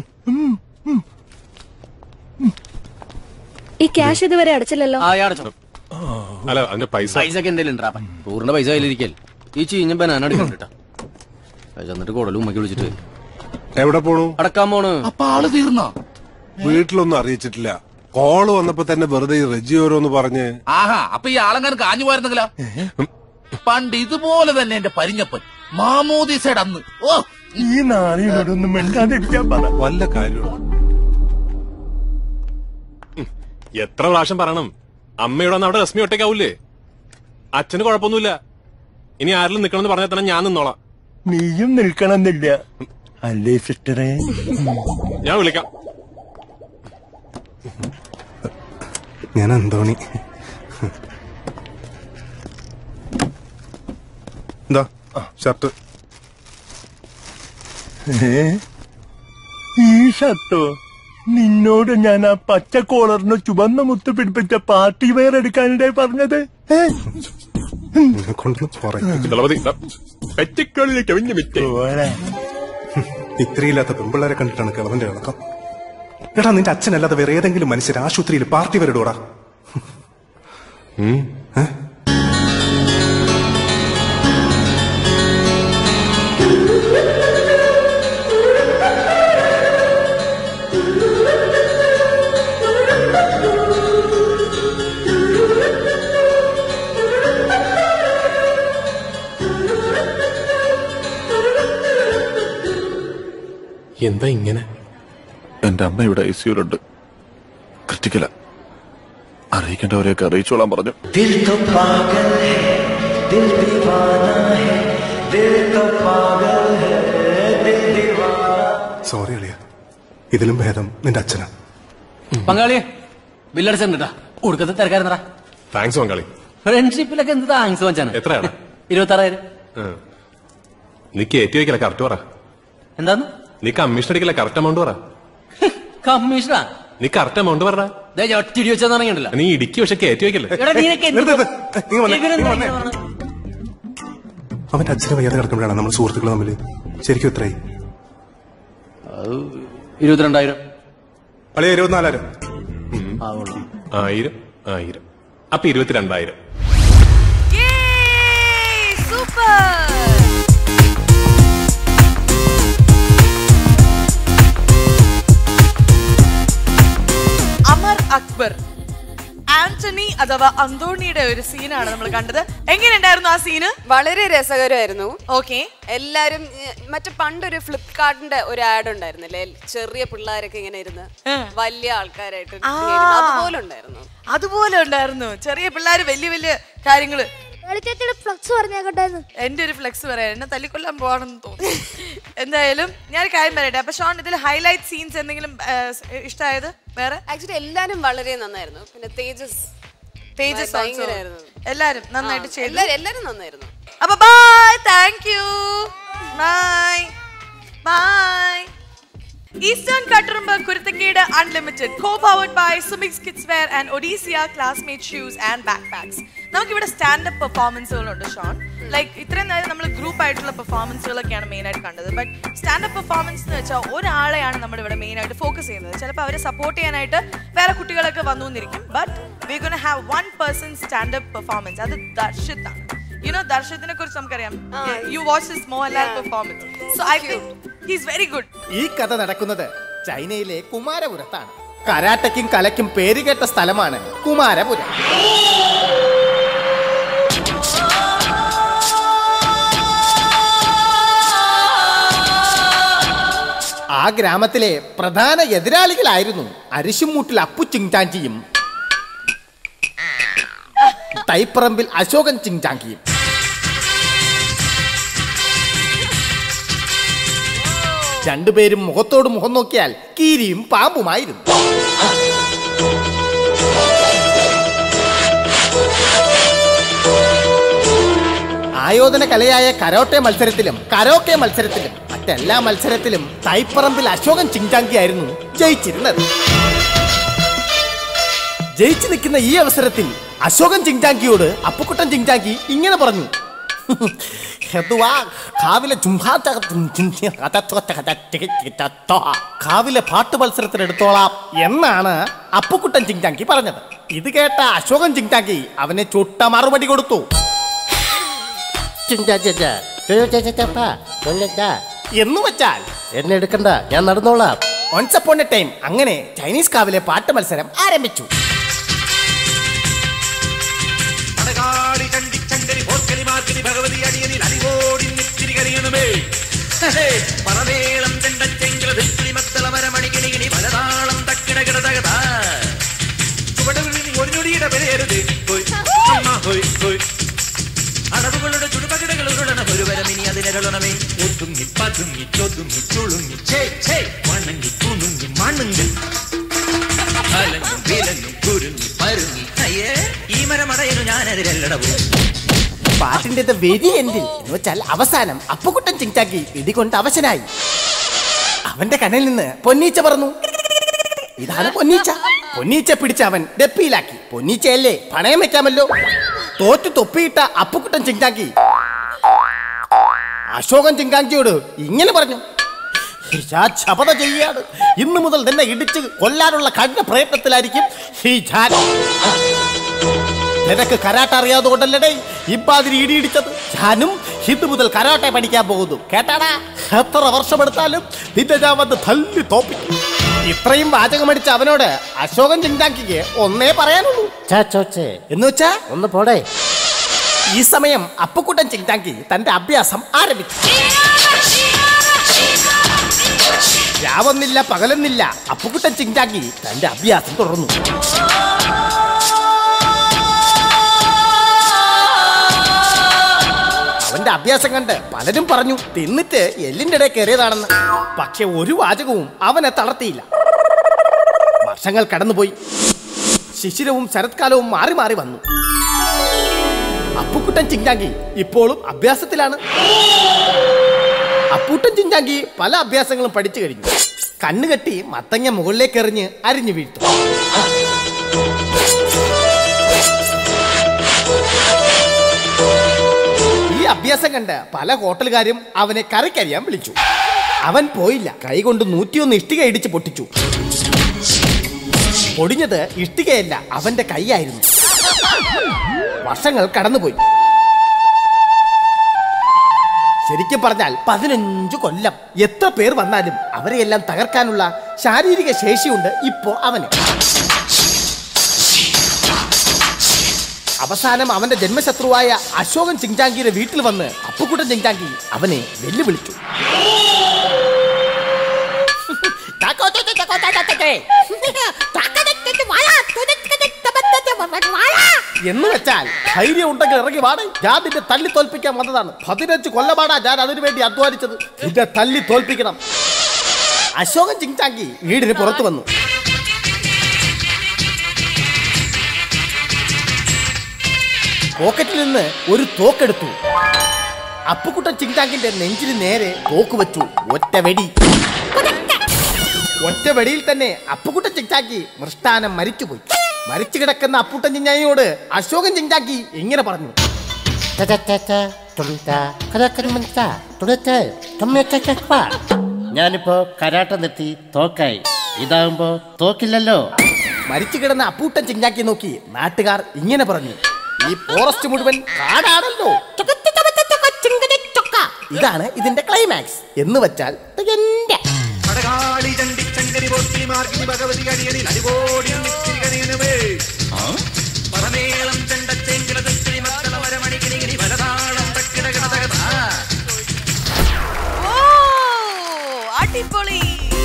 ഈ ക്യാഷ് ഇതുവരെ അടച്ചില്ലല്ലോ ആ അടച്ചോ അല്ല അതിന്റെ പൈസ പൈസ ഒക്കെ എന്തെങ്കിലും ഉണ്ടാ ടൂറിന്റെ പൈസ കയ്യിലിരിക്കൽ ഈ ചീഞ്ഞ ബനാന അടിക്കണ്ട പൈസ എന്നിട്ട് കുടലും ഉമ്മക്കി വിളിച്ചിട്ട് എവിടെ പോണു അടക്കാൻ പോണ് അപ്പൊ ആള് തീർന്നോ വീട്ടിലൊന്നും അറിയിച്ചിട്ടില്ല കോള് വന്നപ്പോ തന്നെ വെറുതെ ഈ റെജി ഓരോന്ന് പറഞ്ഞ് ആഹാ അപ്പൊ ഈ ആളെങ്ങാനും കാഞ്ഞു പോയിരുന്നെങ്കിലോ പണ്ട് ഇതുപോലെ തന്നെ എന്റെ പരിഞ്ഞപ്പൻ മാമോദീസയുടെ അന്ന് ഓ ഈ നാളിനോടൊന്നും മിണ്ടാതിരിക്കാൻ പറ വല്ല കാര്യമുള്ളൂ എത്ര പ്രാവശ്യം പറയണം അമ്മയുടെ അന്ന് അവിടെ രശ്മി ഒറ്റയ്ക്കാവൂലേ അച്ഛന് കുഴപ്പമൊന്നുമില്ല ഇനി ആരെങ്കിലും നിൽക്കണമെന്ന് പറഞ്ഞാൽ തന്നെ ഞാൻ നിന്നോളാം നീയും നിൽക്കണമെന്നില്ല അല്ലേ സിസ്റ്ററെ ഞാൻ വിളിക്കാം ഞാൻ അന്തോണി എന്താ ഷർട്ട് ഏ? ഈ ഷർട്ടോ നിന്നോട് ഞാൻ ആ പച്ച കോളറിന് ചുവന്ന മുത്ത് പിടിപ്പിച്ച പാർട്ടി വെയർ എടുക്കാനിടയിൽ പറഞ്ഞത് ഏ? കൊണ്ടൊന്ന് പറയും ദളപതി പെറ്റിക്കളിലേക്ക് അവിഞ്ഞ് വിറ്റ് പോരാ. ഇത്രയില്ലാത്ത പെമ്പിള്ളേരെ കണ്ടിട്ടാണ് കിളവന്റെ ഇളക്കം എടാ നിന്റെ അച്ഛനല്ലാതെ വേറെ ഏതെങ്കിലും മനുഷ്യർ ആശുപത്രിയിൽ പാർട്ടി വരടോടാ എന്താ ഇങ്ങനെ എന്റെ അമ്മ ഇവിടെ ഐ സിയുലുണ്ട് ക്രിറ്റിക്കല അറിയിക്കേണ്ടവരെയൊക്കെ അറിയിച്ചോളാൻ പറഞ്ഞു दिल तो पागल है दिल दीवाना है दिल तो पागल है दिल दीवाना സോറി അളിയ ഇതിലും ഭേദം നിന്റെ അച്ഛനാ പങ്കാളിയെ ബില്ലടിച്ചിട്ടാ കൊടുക്കത്തെ തിരക്കാരുന്നടാ താങ്ക്സ് പങ്കാളി ഫ്രണ്ട്ഷിപ്പിലൊക്കെ എന്ത് താങ്ക്സ് വെച്ചാണ് എത്രയാണ് ഇരുപത്തി ആറായിരം ഉം. നീ കയറ്റി വെക്കല കറക്റ്റ് പറ എന്താന്ന് നീ കമ്മീഷൻ അടിക്കല കറക്റ്റ് എമൗണ്ട് പറ കമ്മീഷനാ നീ കറക്റ്റ് എമൗണ്ട് പറ ഒറ്റ വെച്ചാൽ നീ ഇടിക്ക് പക്ഷെ കയറ്റി വെക്കല്ലേ അവന്റെ അച്ഛനെ വയ്യാതെ കിടക്കുമ്പോഴാണ് നമ്മൾ സുഹൃത്തുക്കൾ തമ്മിൽ ശരിക്കും എത്രയായി ഇരുപത്തിരണ്ടായിരം അളിയ ഇരുപത്തിനാലായിരം ആയിരം ആയിരം അപ്പൊ ഇരുപത്തിരണ്ടായിരം സൂപ്പർ അമർ അക്ബർ ആന്റണി അഥവാ അന്തോണിയുടെ ഒരു സീനാണ് നമ്മൾ കണ്ടത് എങ്ങനെയുണ്ടായിരുന്നു ആ സീന് വളരെ രസകരമായിരുന്നു ഓക്കെ എല്ലാരും ഏഹ്, മറ്റേ പണ്ടൊരു ഫ്ലിപ്കാർട്ടിന്റെ ഒരു ആഡ് ഉണ്ടായിരുന്നില്ലേ ചെറിയ പിള്ളേരൊക്കെ ഇങ്ങനെ ഇരുന്ന് വലിയ ആൾക്കാരായിട്ട് ആ. ഇങ്ങനെ അതുപോലെ ഉണ്ടായിരുന്നു അതുപോലെ ഉണ്ടായിരുന്നു ചെറിയ പിള്ളേര് വലിയ വലിയ കാര്യങ്ങള് ഫ്ലക്സ് പറഞ്ഞേക്കട്ടായിരുന്നു എന്റെ ഒരു ഫ്ലെക്സ് പറയാം എന്നെ തല്ലിക്കൊല്ലാൻ പോവാണെന്ന് തോന്നുന്നു എന്തായാലും ഞാൻ കാര്യം പറയട്ടെ അപ്പൊ ഷോൺ ഇതിൽ ഹൈലൈറ്റ് സീൻസ് എന്തെങ്കിലും ഇഷ്ടമായത് വേറെ ആക്ച്വലി എല്ലാരും വളരെ നന്നായിരുന്നു പിന്നെ തേജസ് തേജസ് also. ഭയങ്കരായിരുന്നു. എല്ലാരും നന്നായിട്ട് ആ, ചെയ്തു എല്ലാരും എല്ലാരും നന്നായിരുന്നു അപ്പൊ bye thank you bye bye Eastern Katturumbu കുരുത്തക്കേട് unlimited co powered by Sumix kids wear and Odyssia classmate shoes and backpacks നമുക്കിവിടെ സ്റ്റാൻഡപ്പ് പെർഫോമൻസുകളുണ്ട് ഷോൺ ലൈക്ക് ഇത്രയും നേരം നമ്മൾ ഗ്രൂപ്പ് ആയിട്ടുള്ള പെർഫോമൻസുകളൊക്കെയാണ് മെയിൻ ആയിട്ട് കണ്ടത് ബട്ട് സ്റ്റാൻഡപ്പ് പെർഫോമൻസ് എന്ന് വെച്ചാൽ ഒരാളെയാണ് നമ്മൾ ഇവിടെ മെയിൻ ആയിട്ട് ഫോക്കസ് ചെയ്യുന്നത് ചിലപ്പോൾ അവരെ സപ്പോർട്ട് ചെയ്യാനായിട്ട് വേറെ കുട്ടികളൊക്കെ വന്നു എന്നിരിക്കും but we gonna have one person standup performance അത് ദർശിത് ആണ് യു നോ ദർശത്തിനെ കുറിച്ച് നമുക്കറിയാം you watch this Mohanlal performance so I think he's very good ഈ കഥ നടക്കുന്നത് ചൈനയിലെ കുമാരപുരത്താണ് കരാട്ടയ്ക്കും കലയ്ക്കും പേരുകേട്ട സ്ഥലമാണ് കുമാരപുരം ആ ഗ്രാമത്തിലെ പ്രധാന എതിരാളികളായിരുന്നു അരിശുമൂട്ടിൽ അപ്പു ചിങ്ചാഞ്ചിയും തൈപ്പറമ്പിൽ അശോകൻ ചിങ്ചാങ്കിയും രണ്ടുപേരും മുഖത്തോട് മുഖം നോക്കിയാൽ കീരിയും പാമ്പുമായിരുന്നു ആയോധന കലയായ കരോട്ടെ മത്സരത്തിലും കരോക്കെ മത്സരത്തിലും മറ്റെല്ലാ മത്സരത്തിലും തൈപ്പറമ്പിൽ അശോകൻ ചിങ്ചാങ്കിയായിരുന്നു ജയിച്ചിരുന്നത് ജയിച്ചു നിൽക്കുന്ന ഈ അവസരത്തിൽ അശോകൻ ചിങ്ചാങ്കിയോട് അപ്പുക്കുട്ടൻ ചിങ്ചാങ്കി ഇങ്ങനെ പറഞ്ഞു ഹെതുവാ കാവിലെ ചുംഭാത്ത കാവിലെ പാട്ട് മത്സരത്തിനെടുത്തോളാം എന്നാണ് അപ്പുക്കുട്ടൻ ചിങ്ചാങ്കി പറഞ്ഞത് ഇത് കേട്ട അശോകൻ ചിങ്ചാങ്കി അവനെ ചുട്ട മറുപടി കൊടുത്തു എന്ന് വെച്ചാൽ എന്നെ എടുക്കണ്ട ഞാൻ നടന്നോളാം ഒൺസ് അപ്പോൺ എ ടൈം അങ്ങനെ ചൈനീസ് കാവിലെ പാട്ട് മത്സരം ആരംഭിച്ചു അടകാടി ചണ്ടി ചങ്കരി പോർക്കലി മാർക്കലി ഭഗവതി അടിയനിൽ അടികോടി നെറ്റിരി കരിയണമേ പറവേളം ചെണ്ടച്ചെങ്കില ധിക്കിളി മക്തള മരമണികിണികിണി പലതാളം തക്കിട കിടതകത ചുവടുകളിൽ ഒരു ഞൊടിയുടെ വിലയരുത് ഹോയ് അമ്മ ഹോയ് ഹോയ് അടവുകളുടെ ചുടുപകിടകൾ ഉരുളണ ഒരു വരം ഇനി അതിനരുളണമേ ഒതുങ്ങി പതുങ്ങി ചൊതുങ്ങി ചുളുങ്ങി ചേ ചേ വണങ്ങി കുണുങ്ങി മണുങ്ങി അലങ്ങും വിലങ്ങും കുരുങ്ങി പരുങ്ങി അയ്യേ ഈ മരമടയനു ഞാനതിരല്ലടവും പാട്ടിന്റെ വെരി എൻഡിൽ എന്ന് വെച്ചാൽ അവസാനം അപ്പുക്കുട്ടൻ ചിങ്ചാക്കി ഇടികൊണ്ട് അവശനായി അവന്റെ കണ്ണിൽ നിന്ന് പൊന്നീച്ച പറന്നു ഇതാണ് പൊന്നീച്ച പൊന്നീച്ച പിടിച്ച അവൻ ഡപ്പിയിലാക്കി പൊന്നീച്ചയല്ലേ പണയം വെക്കാമല്ലോ തോറ്റു തൊപ്പിയിട്ട അപ്പുക്കുട്ടൻ ചിങ്കാങ്കി അശോകൻ ചിങ്കാങ്കിയോട് ഇങ്ങനെ പറഞ്ഞു ഞാൻ ശപഥ ചെയ്യാണ് ഇന്നു മുതൽ നിന്നെ ഇടിച്ച് കൊല്ലാനുള്ള കഠിന പ്രയത്നത്തിലായിരിക്കും ഈ ഞാൻ നിനക്ക് കരാട്ട അറിയാതുകൊണ്ടല്ലേ ഇപ്പാതിരി ഇടിയിടിച്ചത് ഞാനും ഇന്ന് മുതൽ കരാട്ടെ പഠിക്കാൻ പോകുന്നു കേട്ടാടാ എത്ര വർഷമെടുത്താലും നിന്റെ ഞാൻ വന്ന് തല്ലി തോപ്പിക്കും ഇത്രയും വാചകമടിച്ച അവനോട് അശോകൻ ചിന്താക്കിക്ക് ഒന്നേ പറയാനുള്ളൂ എന്ന് വെച്ചാ ഒന്ന് പോടേ ഈ സമയം അപ്പുക്കുട്ടൻ ചിന്താക്കി തന്റെ അഭ്യാസം ആരംഭിച്ചു രാവൊന്നില്ല പകലൊന്നില്ല അപ്പുക്കുട്ടൻ ചിങ്കാക്കി തന്റെ അഭ്യാസം തുടർന്നു അവന്റെ അഭ്യാസം കണ്ട് പലരും പറഞ്ഞു തിന്നിട്ട് എല്ലിന്റെ ഇടയിൽ കയറിയതാണെന്ന് പക്ഷെ ഒരു വാചകവും അവനെ തളർത്തിയില്ല വർഷങ്ങൾ കടന്നുപോയി ശിശിരവും ശരത്കാലവും മാറി മാറി വന്നു അപ്പുക്കുട്ടൻ ചിങ്കാങ്കി ഇപ്പോഴും അഭ്യാസത്തിലാണ് അപ്പൂട്ടൻ ചിങ്കാങ്കി പല അഭ്യാസങ്ങളും പഠിച്ചു കഴിഞ്ഞു കണ്ണുകെട്ടി മത്തങ്ങ മുകളിലേക്ക് എറിഞ്ഞ് അരിഞ്ഞു വീഴ്ത്തും ഈ അഭ്യാസം കണ്ട് പല ഹോട്ടലുകാരും അവനെ കറിക്കരിയാൻ വിളിച്ചു അവൻ പോയില്ല കൈകൊണ്ട് നൂറ്റിയൊന്ന് ഇഷ്ടിക ഇടിച്ച് പൊട്ടിച്ചു പൊടിഞ്ഞത് ഇഷ്ടികയല്ല അവന്റെ കൈയായിരുന്നു വർഷങ്ങൾ കടന്നുപോയി ശരിക്കും പറഞ്ഞാൽ പതിനഞ്ചു കൊല്ലം എത്ര പേർ വന്നാലും അവരെയെല്ലാം തകർക്കാനുള്ള ശാരീരിക ശേഷിയുണ്ട് ഇപ്പോ അവന് അവസാനം അവന്റെ ജന്മശത്രുവായ അശോകൻ ചിങ്ചാങ്കിയുടെ വീട്ടിൽ വന്ന് അപ്പുക്കുട്ടൻ ചിങ്ചാങ്കി അവനെ വെല്ലുവിളിച്ചു എന്ന് വെച്ചാൽ ധൈര്യം ഉണ്ടെങ്കിൽ ഇറങ്ങി വാടേ ഞാൻ നിന്നെ തല്ലി തോൽപ്പിക്കാൻ വന്നതാണ് പതിനഞ്ച് കൊല്ലമാടാ ഞാൻ അതിനു വേണ്ടി അധ്വാനിച്ചത് നിന്നെ തല്ലി തോൽപ്പിക്കണം അശോകൻ ചിങ്ചാങ്കി വീടിന് പുറത്തു വന്നു പോക്കറ്റിൽ നിന്ന് ഒരു തോക്കെടുത്തു അപ്പുക്കുട്ടൻ ചിങ്ചാങ്കിന്റെ നെഞ്ചിന് നേരെ തോക്ക് വെച്ചു ഒറ്റ വെടി ഒറ്റ വെടിയിൽ തന്നെ അപ്പുക്കുട്ടൻ ചിങ്ചാക്കി മൃഷ്ടാനം മരിച്ചുപോയി മരിച്ചു കിടക്കുന്ന അപ്പുട്ടൻ ചിങ്ചാങ്ങിയോട് അശോകൻ ചിങ്ചാക്കി ഇങ്ങനെ പറഞ്ഞു ഞാനിപ്പോ കരാട്ട നിർത്തി തോക്കായി ഇതാവുമ്പോ തോക്കില്ലല്ലോ മരിച്ചു കിടന്ന അപ്പൂട്ടൻ ചിങ്ചാക്കി നോക്കി നാട്ടുകാർ ഇങ്ങനെ പറഞ്ഞു ഈ ഫോറസ്റ്റ് മുഴുവൻ കാടാണല്ലോ ഇതാണ് ഇതിന്റെ ക്ലൈമാക്സ് എന്ന് വെച്ചാൽ എന്റെ പടകാളി ചണ്ടി ചങ്കരി പോറ്റി മാർഗിനി ഭഗവതി അടിയണി അടിപോടി കണിയനുമേ പടമേളം ചെണ്ടച്ചെങ്കില തെക്കിളി മക്കള വരമണി കിണികിണി വലതാളം തക്കിട കിടതകത ഓ അടിപൊളി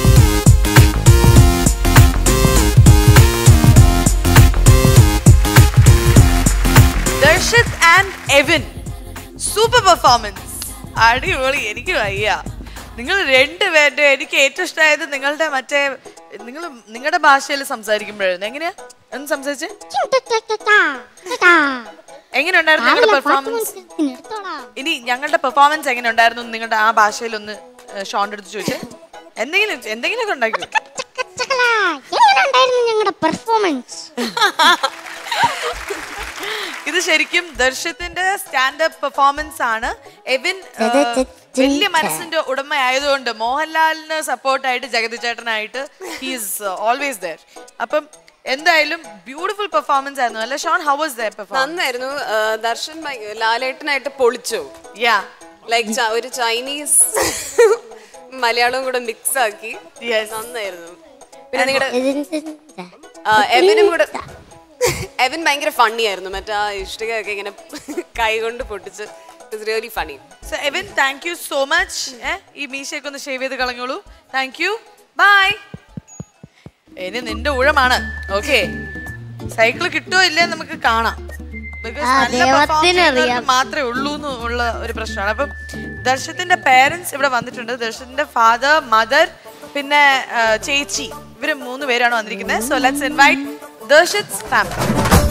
Darshith and Evin super performance അടിപൊളി എനിക്ക് വയ്യ നിങ്ങൾ രണ്ടുപേരുടെ എനിക്ക് ഏറ്റവും ഇഷ്ടമായത് നിങ്ങളുടെ മറ്റേ നിങ്ങൾ നിങ്ങളുടെ ഭാഷയിൽ സംസാരിക്കുമ്പോഴായിരുന്നു എങ്ങനെയാ ഒന്ന് സംസാരിച്ചേ എങ്ങനെ ഉണ്ടായിരുന്നു ഞങ്ങളുടെ പെർഫോമൻസ് ഇനി ഞങ്ങളുടെ പെർഫോമൻസ് എങ്ങനെ ഉണ്ടായിരുന്നു എന്ന് നിങ്ങളുടെ ആ ഭാഷയിൽ ഒന്ന് ഷോണ്ട് എടുത്ത് ചോദിച്ചേ എന്തെങ്കിലും എന്തെങ്കിലുമൊക്കെ ഉണ്ടാക്കി എങ്ങനെയുണ്ടായിരുന്നു ഞങ്ങളുടെ പെർഫോമൻസ് ഇത് ശരിക്കും ദർശത്തിന്റെ സ്റ്റാൻഡപ്പ് പെർഫോമൻസ് ആണ് എവിൻ ആ, വലിയ മനസ്സിന്റെ ഉടമയായതുകൊണ്ട് മോഹൻലാലിന് സപ്പോർട്ടായിട്ട് ജഗതി ചേട്ടനായിട്ട് ഹീസ് ഓൾവേസ് ദർ അപ്പം എന്തായാലും ബ്യൂട്ടിഫുൾ പെർഫോമൻസ് ആയിരുന്നു അല്ലെ Shaun how was their performance നന്നായിരുന്നു ആ, ദർശൻ ഭയ- ലാലേട്ടനായിട്ട് പൊളിച്ചു യാ ലൈക്ക് ഒരു ചൈനീസ് മലയാളവും കൂടെ മിക്സ് ആക്കി നന്നായിരുന്നു പിന്നെ നിങ്ങളുടെ എവിനും കൂടെ എവിൻ ഭയങ്കര ഫണ്ണി ആയിരുന്നു മറ്റേ ആ ഇഷ്ടികയൊക്കെ ഇങ്ങനെ കൈ കൊണ്ട് പൊട്ടിച്ച് it's really funny so Evin thank you so much ഈ മീശയൊക്കെ ഒന്ന് ഷേവ് ചെയ്ത് കളഞ്ഞോളൂ താങ്ക് യു ബൈ ഇനി നിന്റെ ഊഴമാണ് ഓക്കെ സൈക്കിൾ കിട്ടുമോ ഇല്ലേ നമുക്ക് കാണാം Because ആ, നല്ല perform ദൈവത്തിനറിയാം. ചെയ്യുന്നവർക്ക് മാത്രമേ ഉള്ളൂ എന്ന് ഉള്ള ഒരു പ്രശ്നമാണ് അപ്പം ദർശത്തിന്റെ പേരൻസ് ഇവിടെ വന്നിട്ടുണ്ട് ദർശന്റെ ഫാദർ മദർ പിന്നെ ആ, ചേച്ചി ഇവര് മൂന്ന് പേരാണ് വന്നിരിക്കുന്നത് so let's invite Darshith's family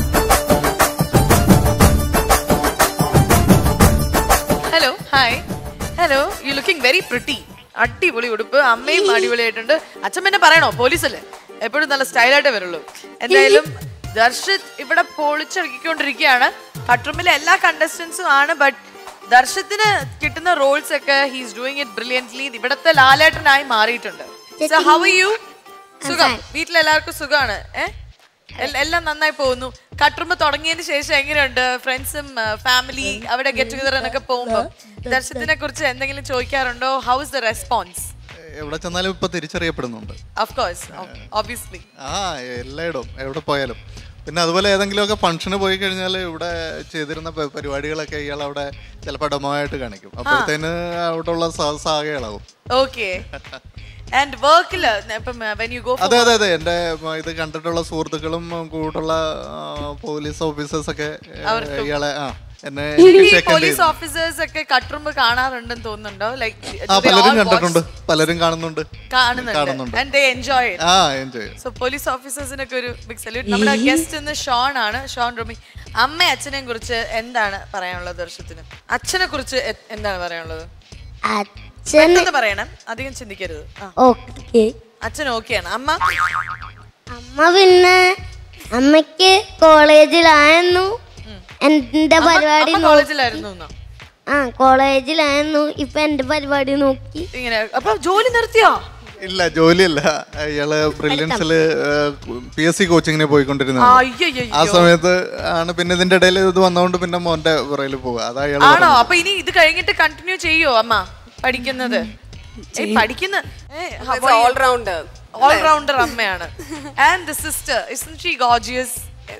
hello hi hello you looking very pretty അടിപൊളി ഉടുപ്പ് അമ്മയും അടിപൊളിയായിട്ടുണ്ട് അച്ഛൻ പിന്നെ പറയണോ പോലീസല്ലേ എപ്പോഴും നല്ല സ്റ്റൈലായിട്ടേ വരുള്ളൂ എന്തായാലും ദർശിത് ഇവിടെ പൊളിച്ചടക്കിക്കൊണ്ടിരിക്കുകയാണ് കട്ട്റൂമിലെ എല്ലാ കണ്ടസ്റ്റൻസും ആണ് ബട്ട് ദർശത്തിന് കിട്ടുന്ന റോൾസ് ഒക്കെ ഹീസ് ഡൂയിങ് ഇറ്റ് ബ്രില്യൻറ്റ്ലി ഇവിടത്തെ ലാലേട്ടനായി മാറിയിട്ടുണ്ട് ഹൗ യു സുഖം വീട്ടിലെല്ലാവർക്കും സുഖമാണ് ഏഹ് എല്ലാം നന്നായി പോകുന്നു കട്ടുറുമ്പ് തുടങ്ങിയതിന് ശേഷം എങ്ങനെയുണ്ട് ഫ്രണ്ട്സും ഫാമിലി അവിടെ ഗെറ്റ് ടുഗദർ എന്നൊക്കെ പോകുമ്പോൾ ദർശനത്തിനെ കുറിച്ച് എന്തെങ്കിലും ചോദിക്കാറുണ്ടോ ഹൗ ഇസ് ദ റെസ്പോൺസ് എവിടെ ചെന്നാലും ഇപ്പൊ തിരിച്ചറിയപ്പെടുന്നുണ്ട് ഓഫ് കോഴ്സ് ഓബിയസ്ലി ആ എല്ലായിടവും എവിടെ പോയാലും പിന്നെ അതുപോലെ ഏതെങ്കിലുമൊക്കെ ഫംഗ്ഷന് പോയി കഴിഞ്ഞാൽ ഇവിടെ ചെയ്തിരുന്ന പ- പരിപാടികളൊക്കെ ഇയാൾ അവിടെ ചിലപ്പോൾ ഡെമോ ആയിട്ട് കാണിക്കും അപ്പോഴത്തേന് അവിടെ ഉള്ള സാകെ ഇളകും ഓക്കെ ആൻഡ് വർക്കില് ഇപ്പം വെൻ യു ഗോ അതെ അതെ അതെ എന്റെ മ, ഇത് കണ്ടിട്ടുള്ള സുഹൃത്തുക്കളും കൂട്ടുള്ള പോലീസ് ഓഫീസേഴ്സ് ഒക്കെ ഏ, അവർക്ക് ഇയാളെ ആ എന്നെ പോലീസ് ഷെക്കൻഡ് ഓഫീസേഴ്സ് ഒക്കെ കട്ടുറുമ്പ് കാണാറുണ്ടെന്ന് തോന്നുന്നുണ്ടോ ലൈക്ക് ആ പലരും കണ്ടിട്ടുണ്ട് പലരും കാണുന്നുണ്ട് കാണുന്നുണ്ട് കാണുന്നുണ്ട് ആൻഡ് ദേ എൻജോയ് ആ എൻജോയ് സോ പോലീസ് ഓഫീസേഴ്സിനൊക്കെ ഒരു ബിഗ് സല്യൂട്ട് നമ്മുടെ ഗസ്റ്റ് ഇന്ന് ഷോൺ ആണ് ഷോൺ റോമി അമ്മ അച്ഛനെയും കുറിച്ച് എന്താണ് പറയാനുള്ളത് ദർശത്തിന് അച്ഛനെ കുറിച്ച് എ- എന്താണ് പറയാനുള്ളത് അച്ഛൻ പെട്ടെന്ന് പറയണം അധികം ചിന്തിക്കരുത് ആ. ഓക്കെ അച്ഛൻ ഓക്കെയാണ് അമ്മ അമ്മ പിന്നെ അമ്മയ്ക്ക് കോളേജിലായിരുന്നു എന്റെ പരിപാടി അമ്മ നോ- കോളേജിലായിരുന്നു എന്നോ? ആ കോളേജിലായിരുന്നു ഇപ്പൊ എന്റെ പരിപാടി നോക്കി ഇങ്ങനെ അപ്പൊ ജോലി നിർത്തിയോ ഇല്ല ജോലിയല്ല ഇയാള് ബ്രില്യൻസില് പി എസ് സി കോച്ചിങ്ങിന് പോയിക്കൊണ്ടിരുന്നത് അയ്യയ്യോ. ആ സമയത്ത് ആണ് പിന്നെ ഇതിന്റെ ഇടയിൽ ഇത് വന്നതുകൊണ്ട് പിന്നെ മോന്റെ പുറയിൽ പോവുക അതാ ഇയാള് ആണോ പറഞ്ഞത്. അപ്പൊ ഇനി ഇത് കഴിഞ്ഞിട്ട് കണ്ടിന്യൂ ചെയ്യോ അമ്മ പഠിക്കുന്നത് ഏയ് പഠിക്കുന്ന ഓൾറൗണ്ടർ ഓൾറൗണ്ടർ അമ്മയാണ് and the sister is she gorgeous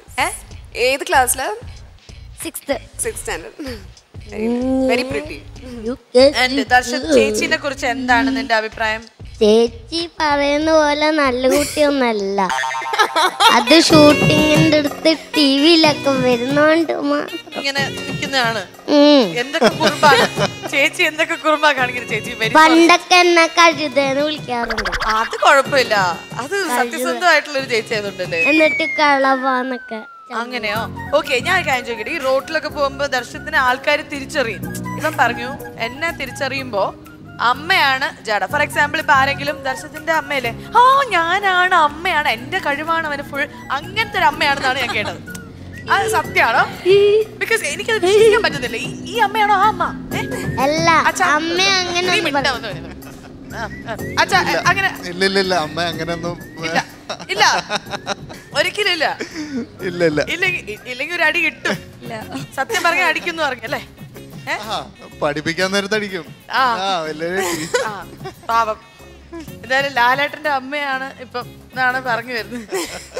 ഏത് ക്ലാസ്സിലാ sixth six standard very pretty and Darshan ചേച്ചിനെ കുറിച്ച് എന്താണ് നിന്റെ അഭിപ്രായം ചേച്ചി പറയുന്ന പോലെ നല്ല കുട്ടിയൊന്നല്ല അത് ഷൂട്ടിങ്ങിന്റെ അടുത്ത് ടി വിയിലൊക്കെ വരുന്നോണ്ട് മാത്രം ഇങ്ങനെ നിൽക്കുന്നതാണ് ഉം. എന്തൊക്കെ കുറുമ്പാണ് ചേച്ചി എന്തൊക്കെ കുറുമ്പാ കാണിക്കുന്നത് ചേച്ചി very sorry. പണ്ടൊക്കെ എന്നെ കഴുതേന്ന് വിളിക്കാറുണ്ട് അത് കുഴപ്പമില്ല അത് സത്യസന്ധമായിട്ടുള്ള ഒരു ചേച്ചി ആയതുകൊണ്ടല്ലേ എന്നിട്ട് കളവാന്നൊക്കെ അങ്ങനെയോ ഓക്കെ ഞാൻ ഒരു കാര്യം ചോദിക്കട്ടെ ഈ റോട്ടിലൊക്കെ പോകുമ്പോ ദർശനത്തിന് ആൾക്കാർ തിരിച്ചറിയും ഇവൻ പറഞ്ഞു എന്നെ തിരിച്ചറിയുമ്പോ അമ്മയാണ് ജാട ഫോർ എക്സാമ്പിൾ ഇപ്പൊ ആരെങ്കിലും ദർശനത്തിന്റെ അമ്മയല്ലേ ആ ഞാനാണ് അമ്മയാണ് എന്റെ കഴിവാണ് അവന് ഫുൾ അങ്ങനത്തെ ഒരു അമ്മയാണെന്നാണ് ഞാൻ കേട്ടത് അത് സത്യമാണോ ബിക്കോസ് എനിക്കത് വിശ്വസിക്കാൻ പറ്റുന്നില്ല ഈ- ഈ അമ്മയാണോ ആ അമ്മ ഏ? അല്ല അച്ഛാ, അമ്മ അങ്ങനെ നീ ഒന്നും മിണ്ടാ, ഒന്ന് വരൂ. ആ, ആ. അച്ഛാ ഇല്ല. അങ്ങനെ ഇല്ല ഇല്ല ഇല്ല അമ്മ അങ്ങനെയൊന്നും ഇല്ല ഒരിക്കലും ഇല്ല ഇല്ല ഇല്ല ഇല്ലെങ്കിൽ ഇല്ലെങ്കിൽ ഒരു അടി കിട്ടും സത്യം പറഞ്ഞ അടിക്കുന്നു പറഞ്ഞല്ലേ ഏ? ആ, പഠിപ്പിക്കാൻ നേരത്ത് അടിക്കും ആ. ആ വലിയ ആ, പാവം എന്തായാലും ലാലേട്ടന്റെ അമ്മയാണ് ഇപ്പം എന്നാണ് പറഞ്ഞു വരുന്നത്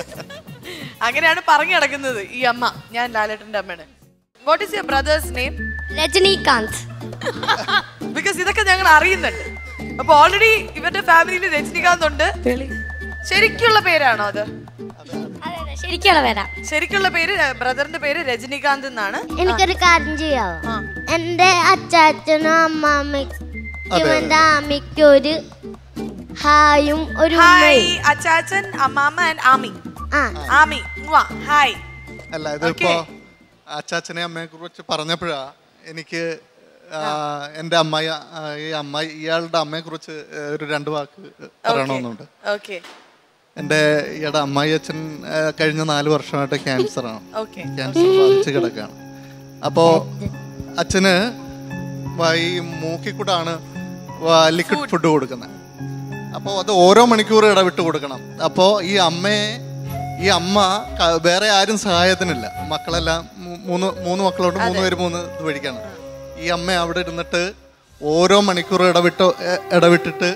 അങ്ങനെയാണ് പറഞ്ഞു കിടക്കുന്നത് ഈ അമ്മ ഞാൻ ലാലേട്ടന്റെ അമ്മയാണ് what is your brother's name Rajinikanth because ഇതൊക്കെ ഞങ്ങൾ അറിയുന്നുണ്ട് അപ്പൊ ഓൾറെഡി ഇവരുടെ ഫാമിലിയിൽ രജനികാന്ത് ഉണ്ട് ശരിക്കുള്ള പേരാണോ അത് ശരിക്കുള്ള പേരാ ശരിക്കുള്ള പേര് ബ്രദറിന്റെ പേര് രജനികാന്ത് എന്നാണ് എനിക്കൊരു കാര്യം ചെയ്യാവോ എന്റെ അച്ചാച്ചനും അമ്മാമ്മയ്ക്കും അതെ. എന്റെ ആമിക്കും ഒരു ഹായും ഒരു ഹായ് ഉമ്മയും. അച്ചാച്ചൻ അമ്മാമ്മ ആൻഡ് ആമി ആ ആമി ഉവ്വ, ഹായ് അല്ല ഇതിപ്പോ അച്ചാച്ചനെ അമ്മയെ കുറിച്ച് പറഞ്ഞപ്പോഴാ എനിക്ക് ആ, എൻ്റെ അമ്മായി ആ, ഈ അമ്മായി ഇയാളുടെ അമ്മയെ കുറിച്ച് ഒരു രണ്ട് വാക്ക് പറയണമെന്നുണ്ട് ഓക്കെ എൻ്റെ ഇയാളുടെ അമ്മായി അച്ഛൻ ആ, കഴിഞ്ഞ നാല് വർഷമായിട്ട് ക്യാൻസറാണ് ഓക്കെ ക്യാൻസർ ബാധിച്ച് കിടക്കുകയാണ് അപ്പോൾ അച്ഛന് വ- ഈ മൂക്കിൽ കൂടാണ് ലിക്വിഡ് ഫുഡ് കൊടുക്കുന്നത് അപ്പോൾ അത് ഓരോ മണിക്കൂർ ഇടവിട്ട് കൊടുക്കണം അപ്പോൾ ഈ അമ്മയെ ഈ അമ്മ ക- വേറെ ആരും സഹായത്തിനില്ല മക്കളെല്ലാം മൂ- മൂന്ന് മൂന്ന് മക്കളോട് മൂന്ന് പേര് മൂന്ന് ഇത് വഴിക്കാണ് ഈ അമ്മ അവിടെ ഇരുന്നിട്ട് ഓരോ മണിക്കൂർ ഇടവിട്ട് എ- ഇടവിട്ടിട്ട്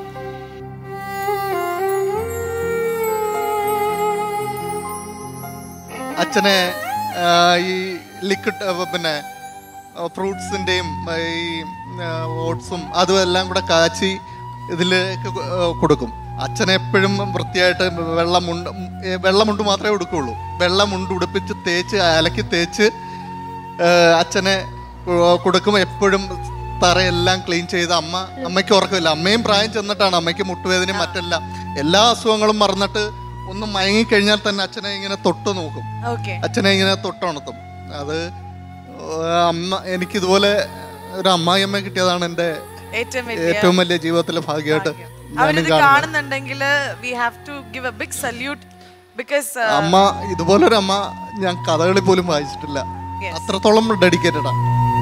അച്ഛനെ ആ, ഈ ലിക്വിഡ് പിന്നെ ഫ്രൂട്ട്സിൻ്റെയും ഈ ഓട്സും അതും എല്ലാം കൂടെ കാച്ചി ഇതിലേക്ക് കൊ- ആ, കൊടുക്കും അച്ഛൻ എപ്പോഴും വൃത്തിയായിട്ട് വെള്ളമുണ്ട് ഏ, വെള്ളമുണ്ട് മാത്രമേ ഉടുക്കുള്ളൂ വെള്ളമുണ്ട് ഉടുപ്പിച്ച് തേച്ച് അലക്കി തേച്ച് ആ, അച്ഛനെ കൊ- കൊടുക്കും എപ്പോഴും തറയെല്ലാം ക്ലീൻ ചെയ്ത് അമ്മ അമ്മയ്ക്ക് ഉറക്കമില്ല അമ്മയും പ്രായം ചെന്നിട്ടാണ് അമ്മയ്ക്ക് മുട്ടുവേദനയും മറ്റെല്ലാം എല്ലാ അസുഖങ്ങളും മറന്നിട്ട് ഒന്ന് മയങ്ങിക്കഴിഞ്ഞാൽ തന്നെ അച്ഛനെ ഇങ്ങനെ തൊട്ട് നോക്കും ഓക്കെ അച്ഛനെ ഇങ്ങനെ തൊട്ടുണർത്തും അത് ആ, അമ്മ എനിക്കിതുപോലെ ഒരു അമ്മായി അമ്മ കിട്ടിയതാണ് എൻ്റെ ഏറ്റവും വലിയ ഏറ്റവും വലിയ ജീവിതത്തിലെ ഭാഗ്യമായിട്ട് ഞാനും അവരിത് കാണുന്നത് കാണുന്നുണ്ടെങ്കിൽ we have to give a big salute because അമ്മ ഇതുപോലൊരു അമ്മ ഞാൻ കഥകളി പോലും വായിച്ചിട്ടില്ല അത്രത്തോളം ഡെഡിക്കേറ്റഡാ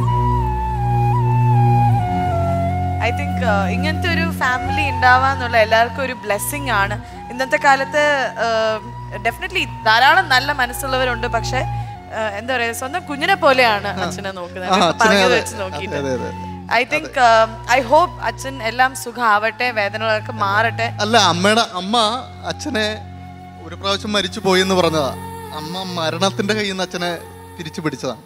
ഐ തിങ്ക് ഇങ്ങനത്തെ ഒരു ഫാമിലി ഉണ്ടാവാന്നുള്ള എല്ലാവർക്കും ഒരു ബ്ലെസ്സിങ് ആണ് ഇന്നത്തെ കാലത്ത് ഡെഫിനറ്റ്ലി ധാരാളം നല്ല മനസ്സുള്ളവരുണ്ട് പക്ഷെ uh, എന്താ പറയാ സ്വന്തം കുഞ്ഞിനെ പോലെയാണ് അച്ഛനെ നോക്കുന്നത് ആ, ഇപ്പൊ അച്ഛനെ പറഞ്ഞത് അതെ. വെച്ച് നോക്കിയിട്ട് അതെ, അതെ, അതെ. ഐ തിങ്ക് ഐ ഹോപ്പ് അച്ഛൻ എല്ലാം സുഖമാവട്ടെ വേദനകളൊക്കെ മാറട്ടെ അല്ല അമ്മയുടെ അമ്മ അച്ഛനെ ഒരു പ്രാവശ്യം മരിച്ചു പോയി എന്ന് പറഞ്ഞതാ അമ്മ മരണത്തിന്റെ കയ്യിൽ നിന്ന് അച്ഛനെ തിരിച്ചു പിടിച്ചതാണ്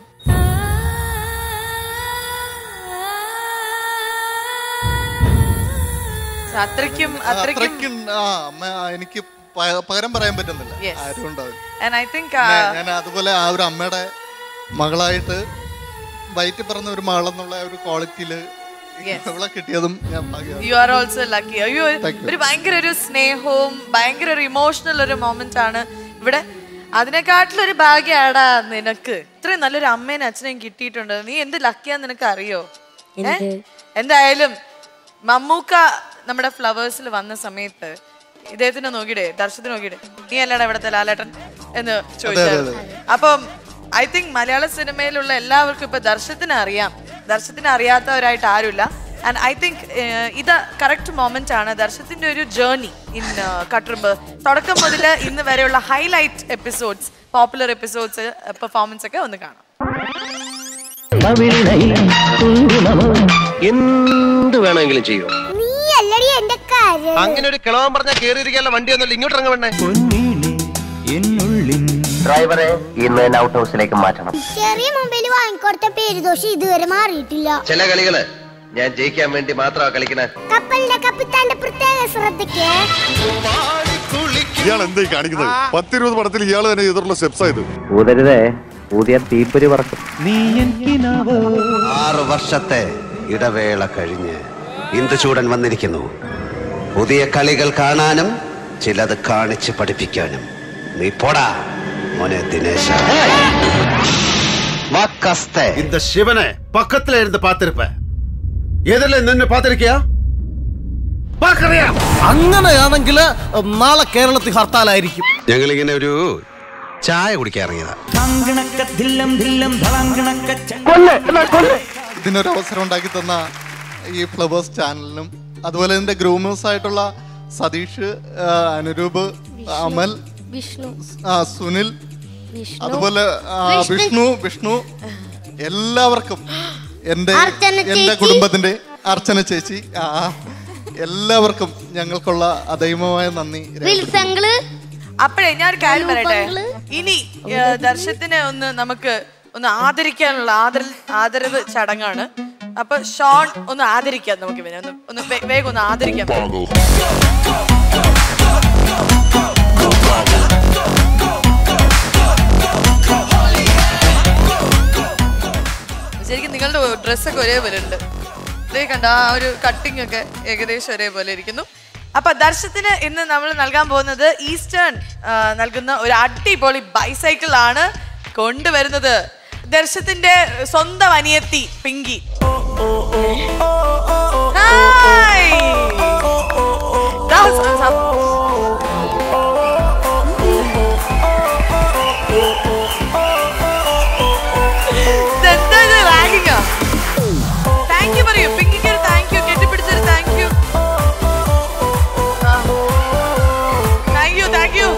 So, അത്രയ്ക്കും അത്രയ്ക്കും അത്രയ്ക്കും ആ അമ്മ എനിക്ക് പ- പകരം പറയാൻ പറ്റുന്നില്ല Yes. ആരും ഉണ്ടാവില്ല ആൻഡ് ഐ തിങ്ക് പിന്നെ ഞാൻ അതുപോലെ ആ ഒരു അമ്മയുടെ മകളായിട്ട് വയറ്റിൽ പറഞ്ഞ ഒരു മകളെന്നുള്ള ഒരു ക്വാളിറ്റിയില് ഇവളെ കിട്ടിയതും ഞാൻ ഭാഗ്യവാനാണ്. യു ആർ ഓൾസോ ലക്കി അയ്യോ Thank you. ഒരു ഭയങ്കര ഒരു സ്നേഹവും ഭയങ്കര ഒരു ഇമോഷണൽ ഒരു മൊമെന്റ് ആണ് ഇവിടെ അതിനെക്കാട്ടിലൊരു ഭാഗ്യാടാ നിനക്ക് ഇത്രയും നല്ലൊരു അമ്മേനും അച്ഛനെയും കിട്ടിയിട്ടുണ്ട് നീ എന്ത് ലക്കിയാന്ന് നിനക്ക് അറിയോ ഏ? എന്ത്? എന്തായാലും മമ്മൂക്ക നമ്മുടെ ഫ്ലവേഴ്സിൽ വന്ന സമയത്ത് ഇദ്ദേഹത്തിനെ നോക്കിയിടേ ദർശത്തിന് നോക്കിയിടേ നീ അല്ലടാ ഇവിടത്തെ ലാലേട്ടൻ എന്ന് അതെ, ചോദിച്ചായിരുന്നു അപ്പം ഐ തിങ്ക് മലയാള സിനിമയിലുള്ള എല്ലാവർക്കും ഇപ്പൊ ദർശത്തിന് അറിയാം ദർശത്തിന് അറിയാത്തവരായിട്ട് ആരുമില്ല ആൻഡ് ഐ തിങ്ക് ഇത് കറക്റ്റ് മൊമെന്റ് ആണ് ദർശത്തിന്റെ ഒരു ജേർണി ഇൻ കട്ടുറുമ്പ് തുടക്കം മുതൽ ഇന്ന് വരെയുള്ള highlight episodes popular episodes performance ഒക്കെ ഒന്ന് കാണാം എന്ത് വേണമെങ്കിലും ചെയ്യോ നീ അല്ലടി എന്റെ കാര്യം അങ്ങനെ ഒരു കിളവൻ പറഞ്ഞ കേറിയിരിക്കാനുള്ള വണ്ടി ഒന്നുമില്ല ഇങ്ങോട്ട് ഇറങ്ങ വേണ്ടേ ഡ്രൈവറെ ഇന്ന് തന്നെ ഔട്ട് ഹൗസിലേക്ക് മാറ്റണം ചെറിയ മൊബൈൽ വാങ്ങിക്കൊടുത്ത പേരുദോഷം ഇതുവരെ മാറിയിട്ടില്ല ചില കളികള് ഞാൻ ജയിക്കാൻ വേണ്ടി മാത്രമാ കളിക്കണേ കപ്പലിന്റെ കപ്പിത്താന്റെ പ്രത്യേക ശ്രദ്ധയ്ക്ക് ഇയാൾ എന്തായി കാണിക്കുന്നത് പത്തിരുപത് പടത്തിൽ ഇയാൾ തന്നെ ചെയ്തിട്ടുള്ള സ്റ്റെപ്സ് ആയത് ഊതരുതേ ഊതിയ തീപ്പൊരി പറക്കും ആറ് വർഷത്തെ ഇടവേള കഴിഞ്ഞ് ഇന്ദുചൂടൻ വന്നിരിക്കുന്നു പുതിയ കളികൾ കാണാനും ചിലത് കാണിച്ച് പഠിപ്പിക്കാനും നീ പോടാ മോനെ ദിനേശ വാക്കസ്തേ இந்த சிவனை பக்கத்துல இருந்து பார்த்திருப்ப எதிரில நின்னு பார்த்திருக்கியா பார்க்கறியா അങ്ങനെയാണെങ്കിൽ നാളെ കേരളത്തിൽ ഹർത്താലായിരിക്കും ഞങ്ങളിങ്ങനെ ഒരു ചായ കുടിക്കാൻ ഇറങ്ങിയതാ ഇതിനൊരു അവസരം ഉണ്ടാക്കി തന്ന ഈ ഫ്ലവേഴ്സ് ചാനലിനും അതുപോലെ ഇതിന്റെ ഗ്രൂമേഴ്സ് ആയിട്ടുള്ള സതീഷ് ആ, അനുരൂപ് അമൽ വിഷ്ണു ആ, സുനിൽ വിഷ്ണു. അതുപോലെ ആ, വിഷ്ണു. വിഷ്ണു വിഷ്ണു എല്ലാവർക്കും എന്റെ അർച്ചന എന്റെ ചേച്ചി. കുടുംബത്തിന്റെ അർച്ചന ചേച്ചി ആ, എല്ലാവർക്കും ഞങ്ങൾക്കുള്ള അദൈവമായ നന്ദി വിൽസങ്ങള് അപ്പോഴേ ഞാൻ ഒരു കാര്യം പറയട്ടെ അനൂപങ്ങള്. ഇനി ഏ, ദർശനത്തിനെ ഒന്ന് നമുക്ക് ഒന്ന് ആദരിക്കാനുള്ള ആദര ആദരവ് ചടങ്ങാണ് അപ്പൊ ഷോൺ ഒന്ന് ആദരിക്കാം നമുക്ക് ഇവനെ ഒന്ന് ഒന്ന് വേ- വേഗം ഒന്ന് ആദരിക്കാം ശരിക്കും നിങ്ങളുടെ ഡ്രസ്സൊക്കെ ഒരേപോലെ ഉണ്ട് ഇതേ കണ്ട ആ ഒരു കട്ടിംഗ് ഒക്കെ ഏകദേശം ഒരേപോലെ ഇരിക്കുന്നു അപ്പൊ ദർശത്തിന് ഇന്ന് നമ്മൾ നൽകാൻ പോകുന്നത് ഈസ്റ്റേൺ ആ, നൽകുന്ന ഒരു അടിപൊളി ബൈസൈക്കിൾ ആണ് കൊണ്ടുവരുന്നത് ദർശത്തിന്റെ സ്വന്തം അനിയത്തി പിങ്കി ഹായ്. ദാ സ- സ- ഇതെന്താ ഇത് ragging ആ? Thank you പറയൂ പിങ്കിക്ക് ഒരു താങ്ക് യു കെട്ടിപ്പിടിച്ചൊരു thank you thank you thank you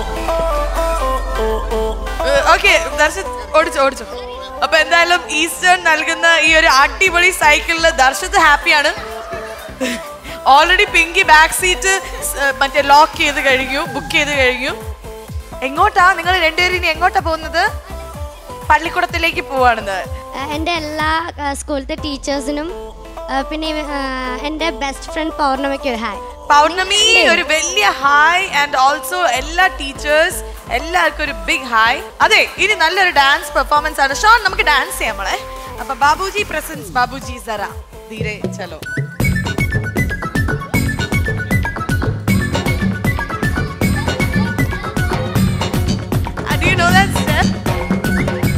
okay Darshan ഓടിച്ചു ഓടിച്ചു അപ്പൊ എന്തായാലും ഈസ്റ്റേൺ നൽകുന്ന ഈ ഒരു അടിപൊളി സൈക്കിളില് ദർശത്ത് ഹാപ്പിയാണ് ഓൾറെഡി പിങ്കി ബാക്ക് സീറ്റ് മറ്റേ ലോക്ക് ചെയ്ത് കഴിഞ്ഞു ബുക്ക് ചെയ്ത് കഴിഞ്ഞു എങ്ങോട്ടാ നിങ്ങൾ രണ്ടുപേരും ഇനി എങ്ങോട്ടാ പോകുന്നത് പള്ളിക്കൂടത്തിലേക്ക് പോവാണെന്ന് എൻ്റെ എല്ലാ ആ, സ്കൂളിലത്തെ ടീച്ചേഴ്സിനും ആ, പിന്നെ ആ, എൻ്റെ ബെസ്റ്റ് ഫ്രണ്ട് പൗർണമിക്ക് ഒരു ഹായ് പൗർണമി ഒരു വലിയ ഹായ് ആൻഡ് ഓൾസോ എല്ലാ ടീച്ചേഴ്സ് എല്ലാവർക്കും ഒരു ബിഗ് ഹായ് അതെ ഇനി നല്ലൊരു ഡാൻസ് പെർഫോമൻസ് ആണ് ഷോൺ നമുക്ക് ഡാൻസ് ചെയ്യാം മോളെ അപ്പൊ ബാബുജി പ്രസൻസ് ബാബുജി സറ ധീരെ ചലോ Uh, Do you know that step?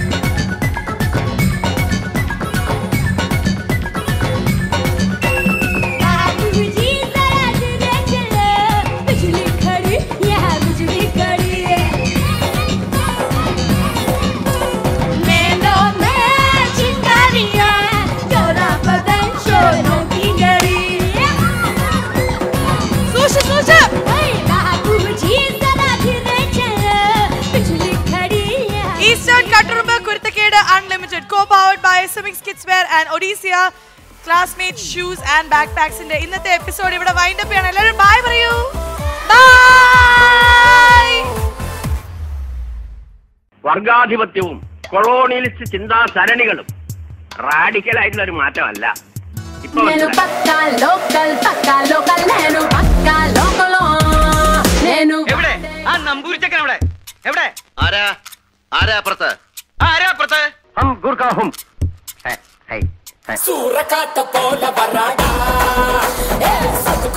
Susha, Susha! Eastern Katurumba Kurtakeda Unlimited, co-powered by Sumix Kidswear and Odysseus Classmate Shoes and Backpacks ന്റെ ഇന്നത്തെ എപ്പിസോഡ് ഇവിടെ വൈൻഡ് അപ്പ് ചെയ്യണം എല്ലാവരും ബൈ പറയൂ ബൈ വർഗാധിപത്യവും കൊളോണിയലിസ്റ്റ് ചിന്താ സരണികളും റാഡിക്കൽ ആയിട്ടുള്ള ഒരു മാറ്റമല്ല ഇപ്പൊ എവിടെ ആ നമ്പൂരിച്ചക്കൻ എവിടെ എവിടെ ആരാ ആരാ അപ്പുറത്ത് ആരാ അപ്പുറത്ത് ഹം ഗുർഖാ ഹും ഹൈ ഹൈ സൂറക്കാട്ട പോലെ വരാടാ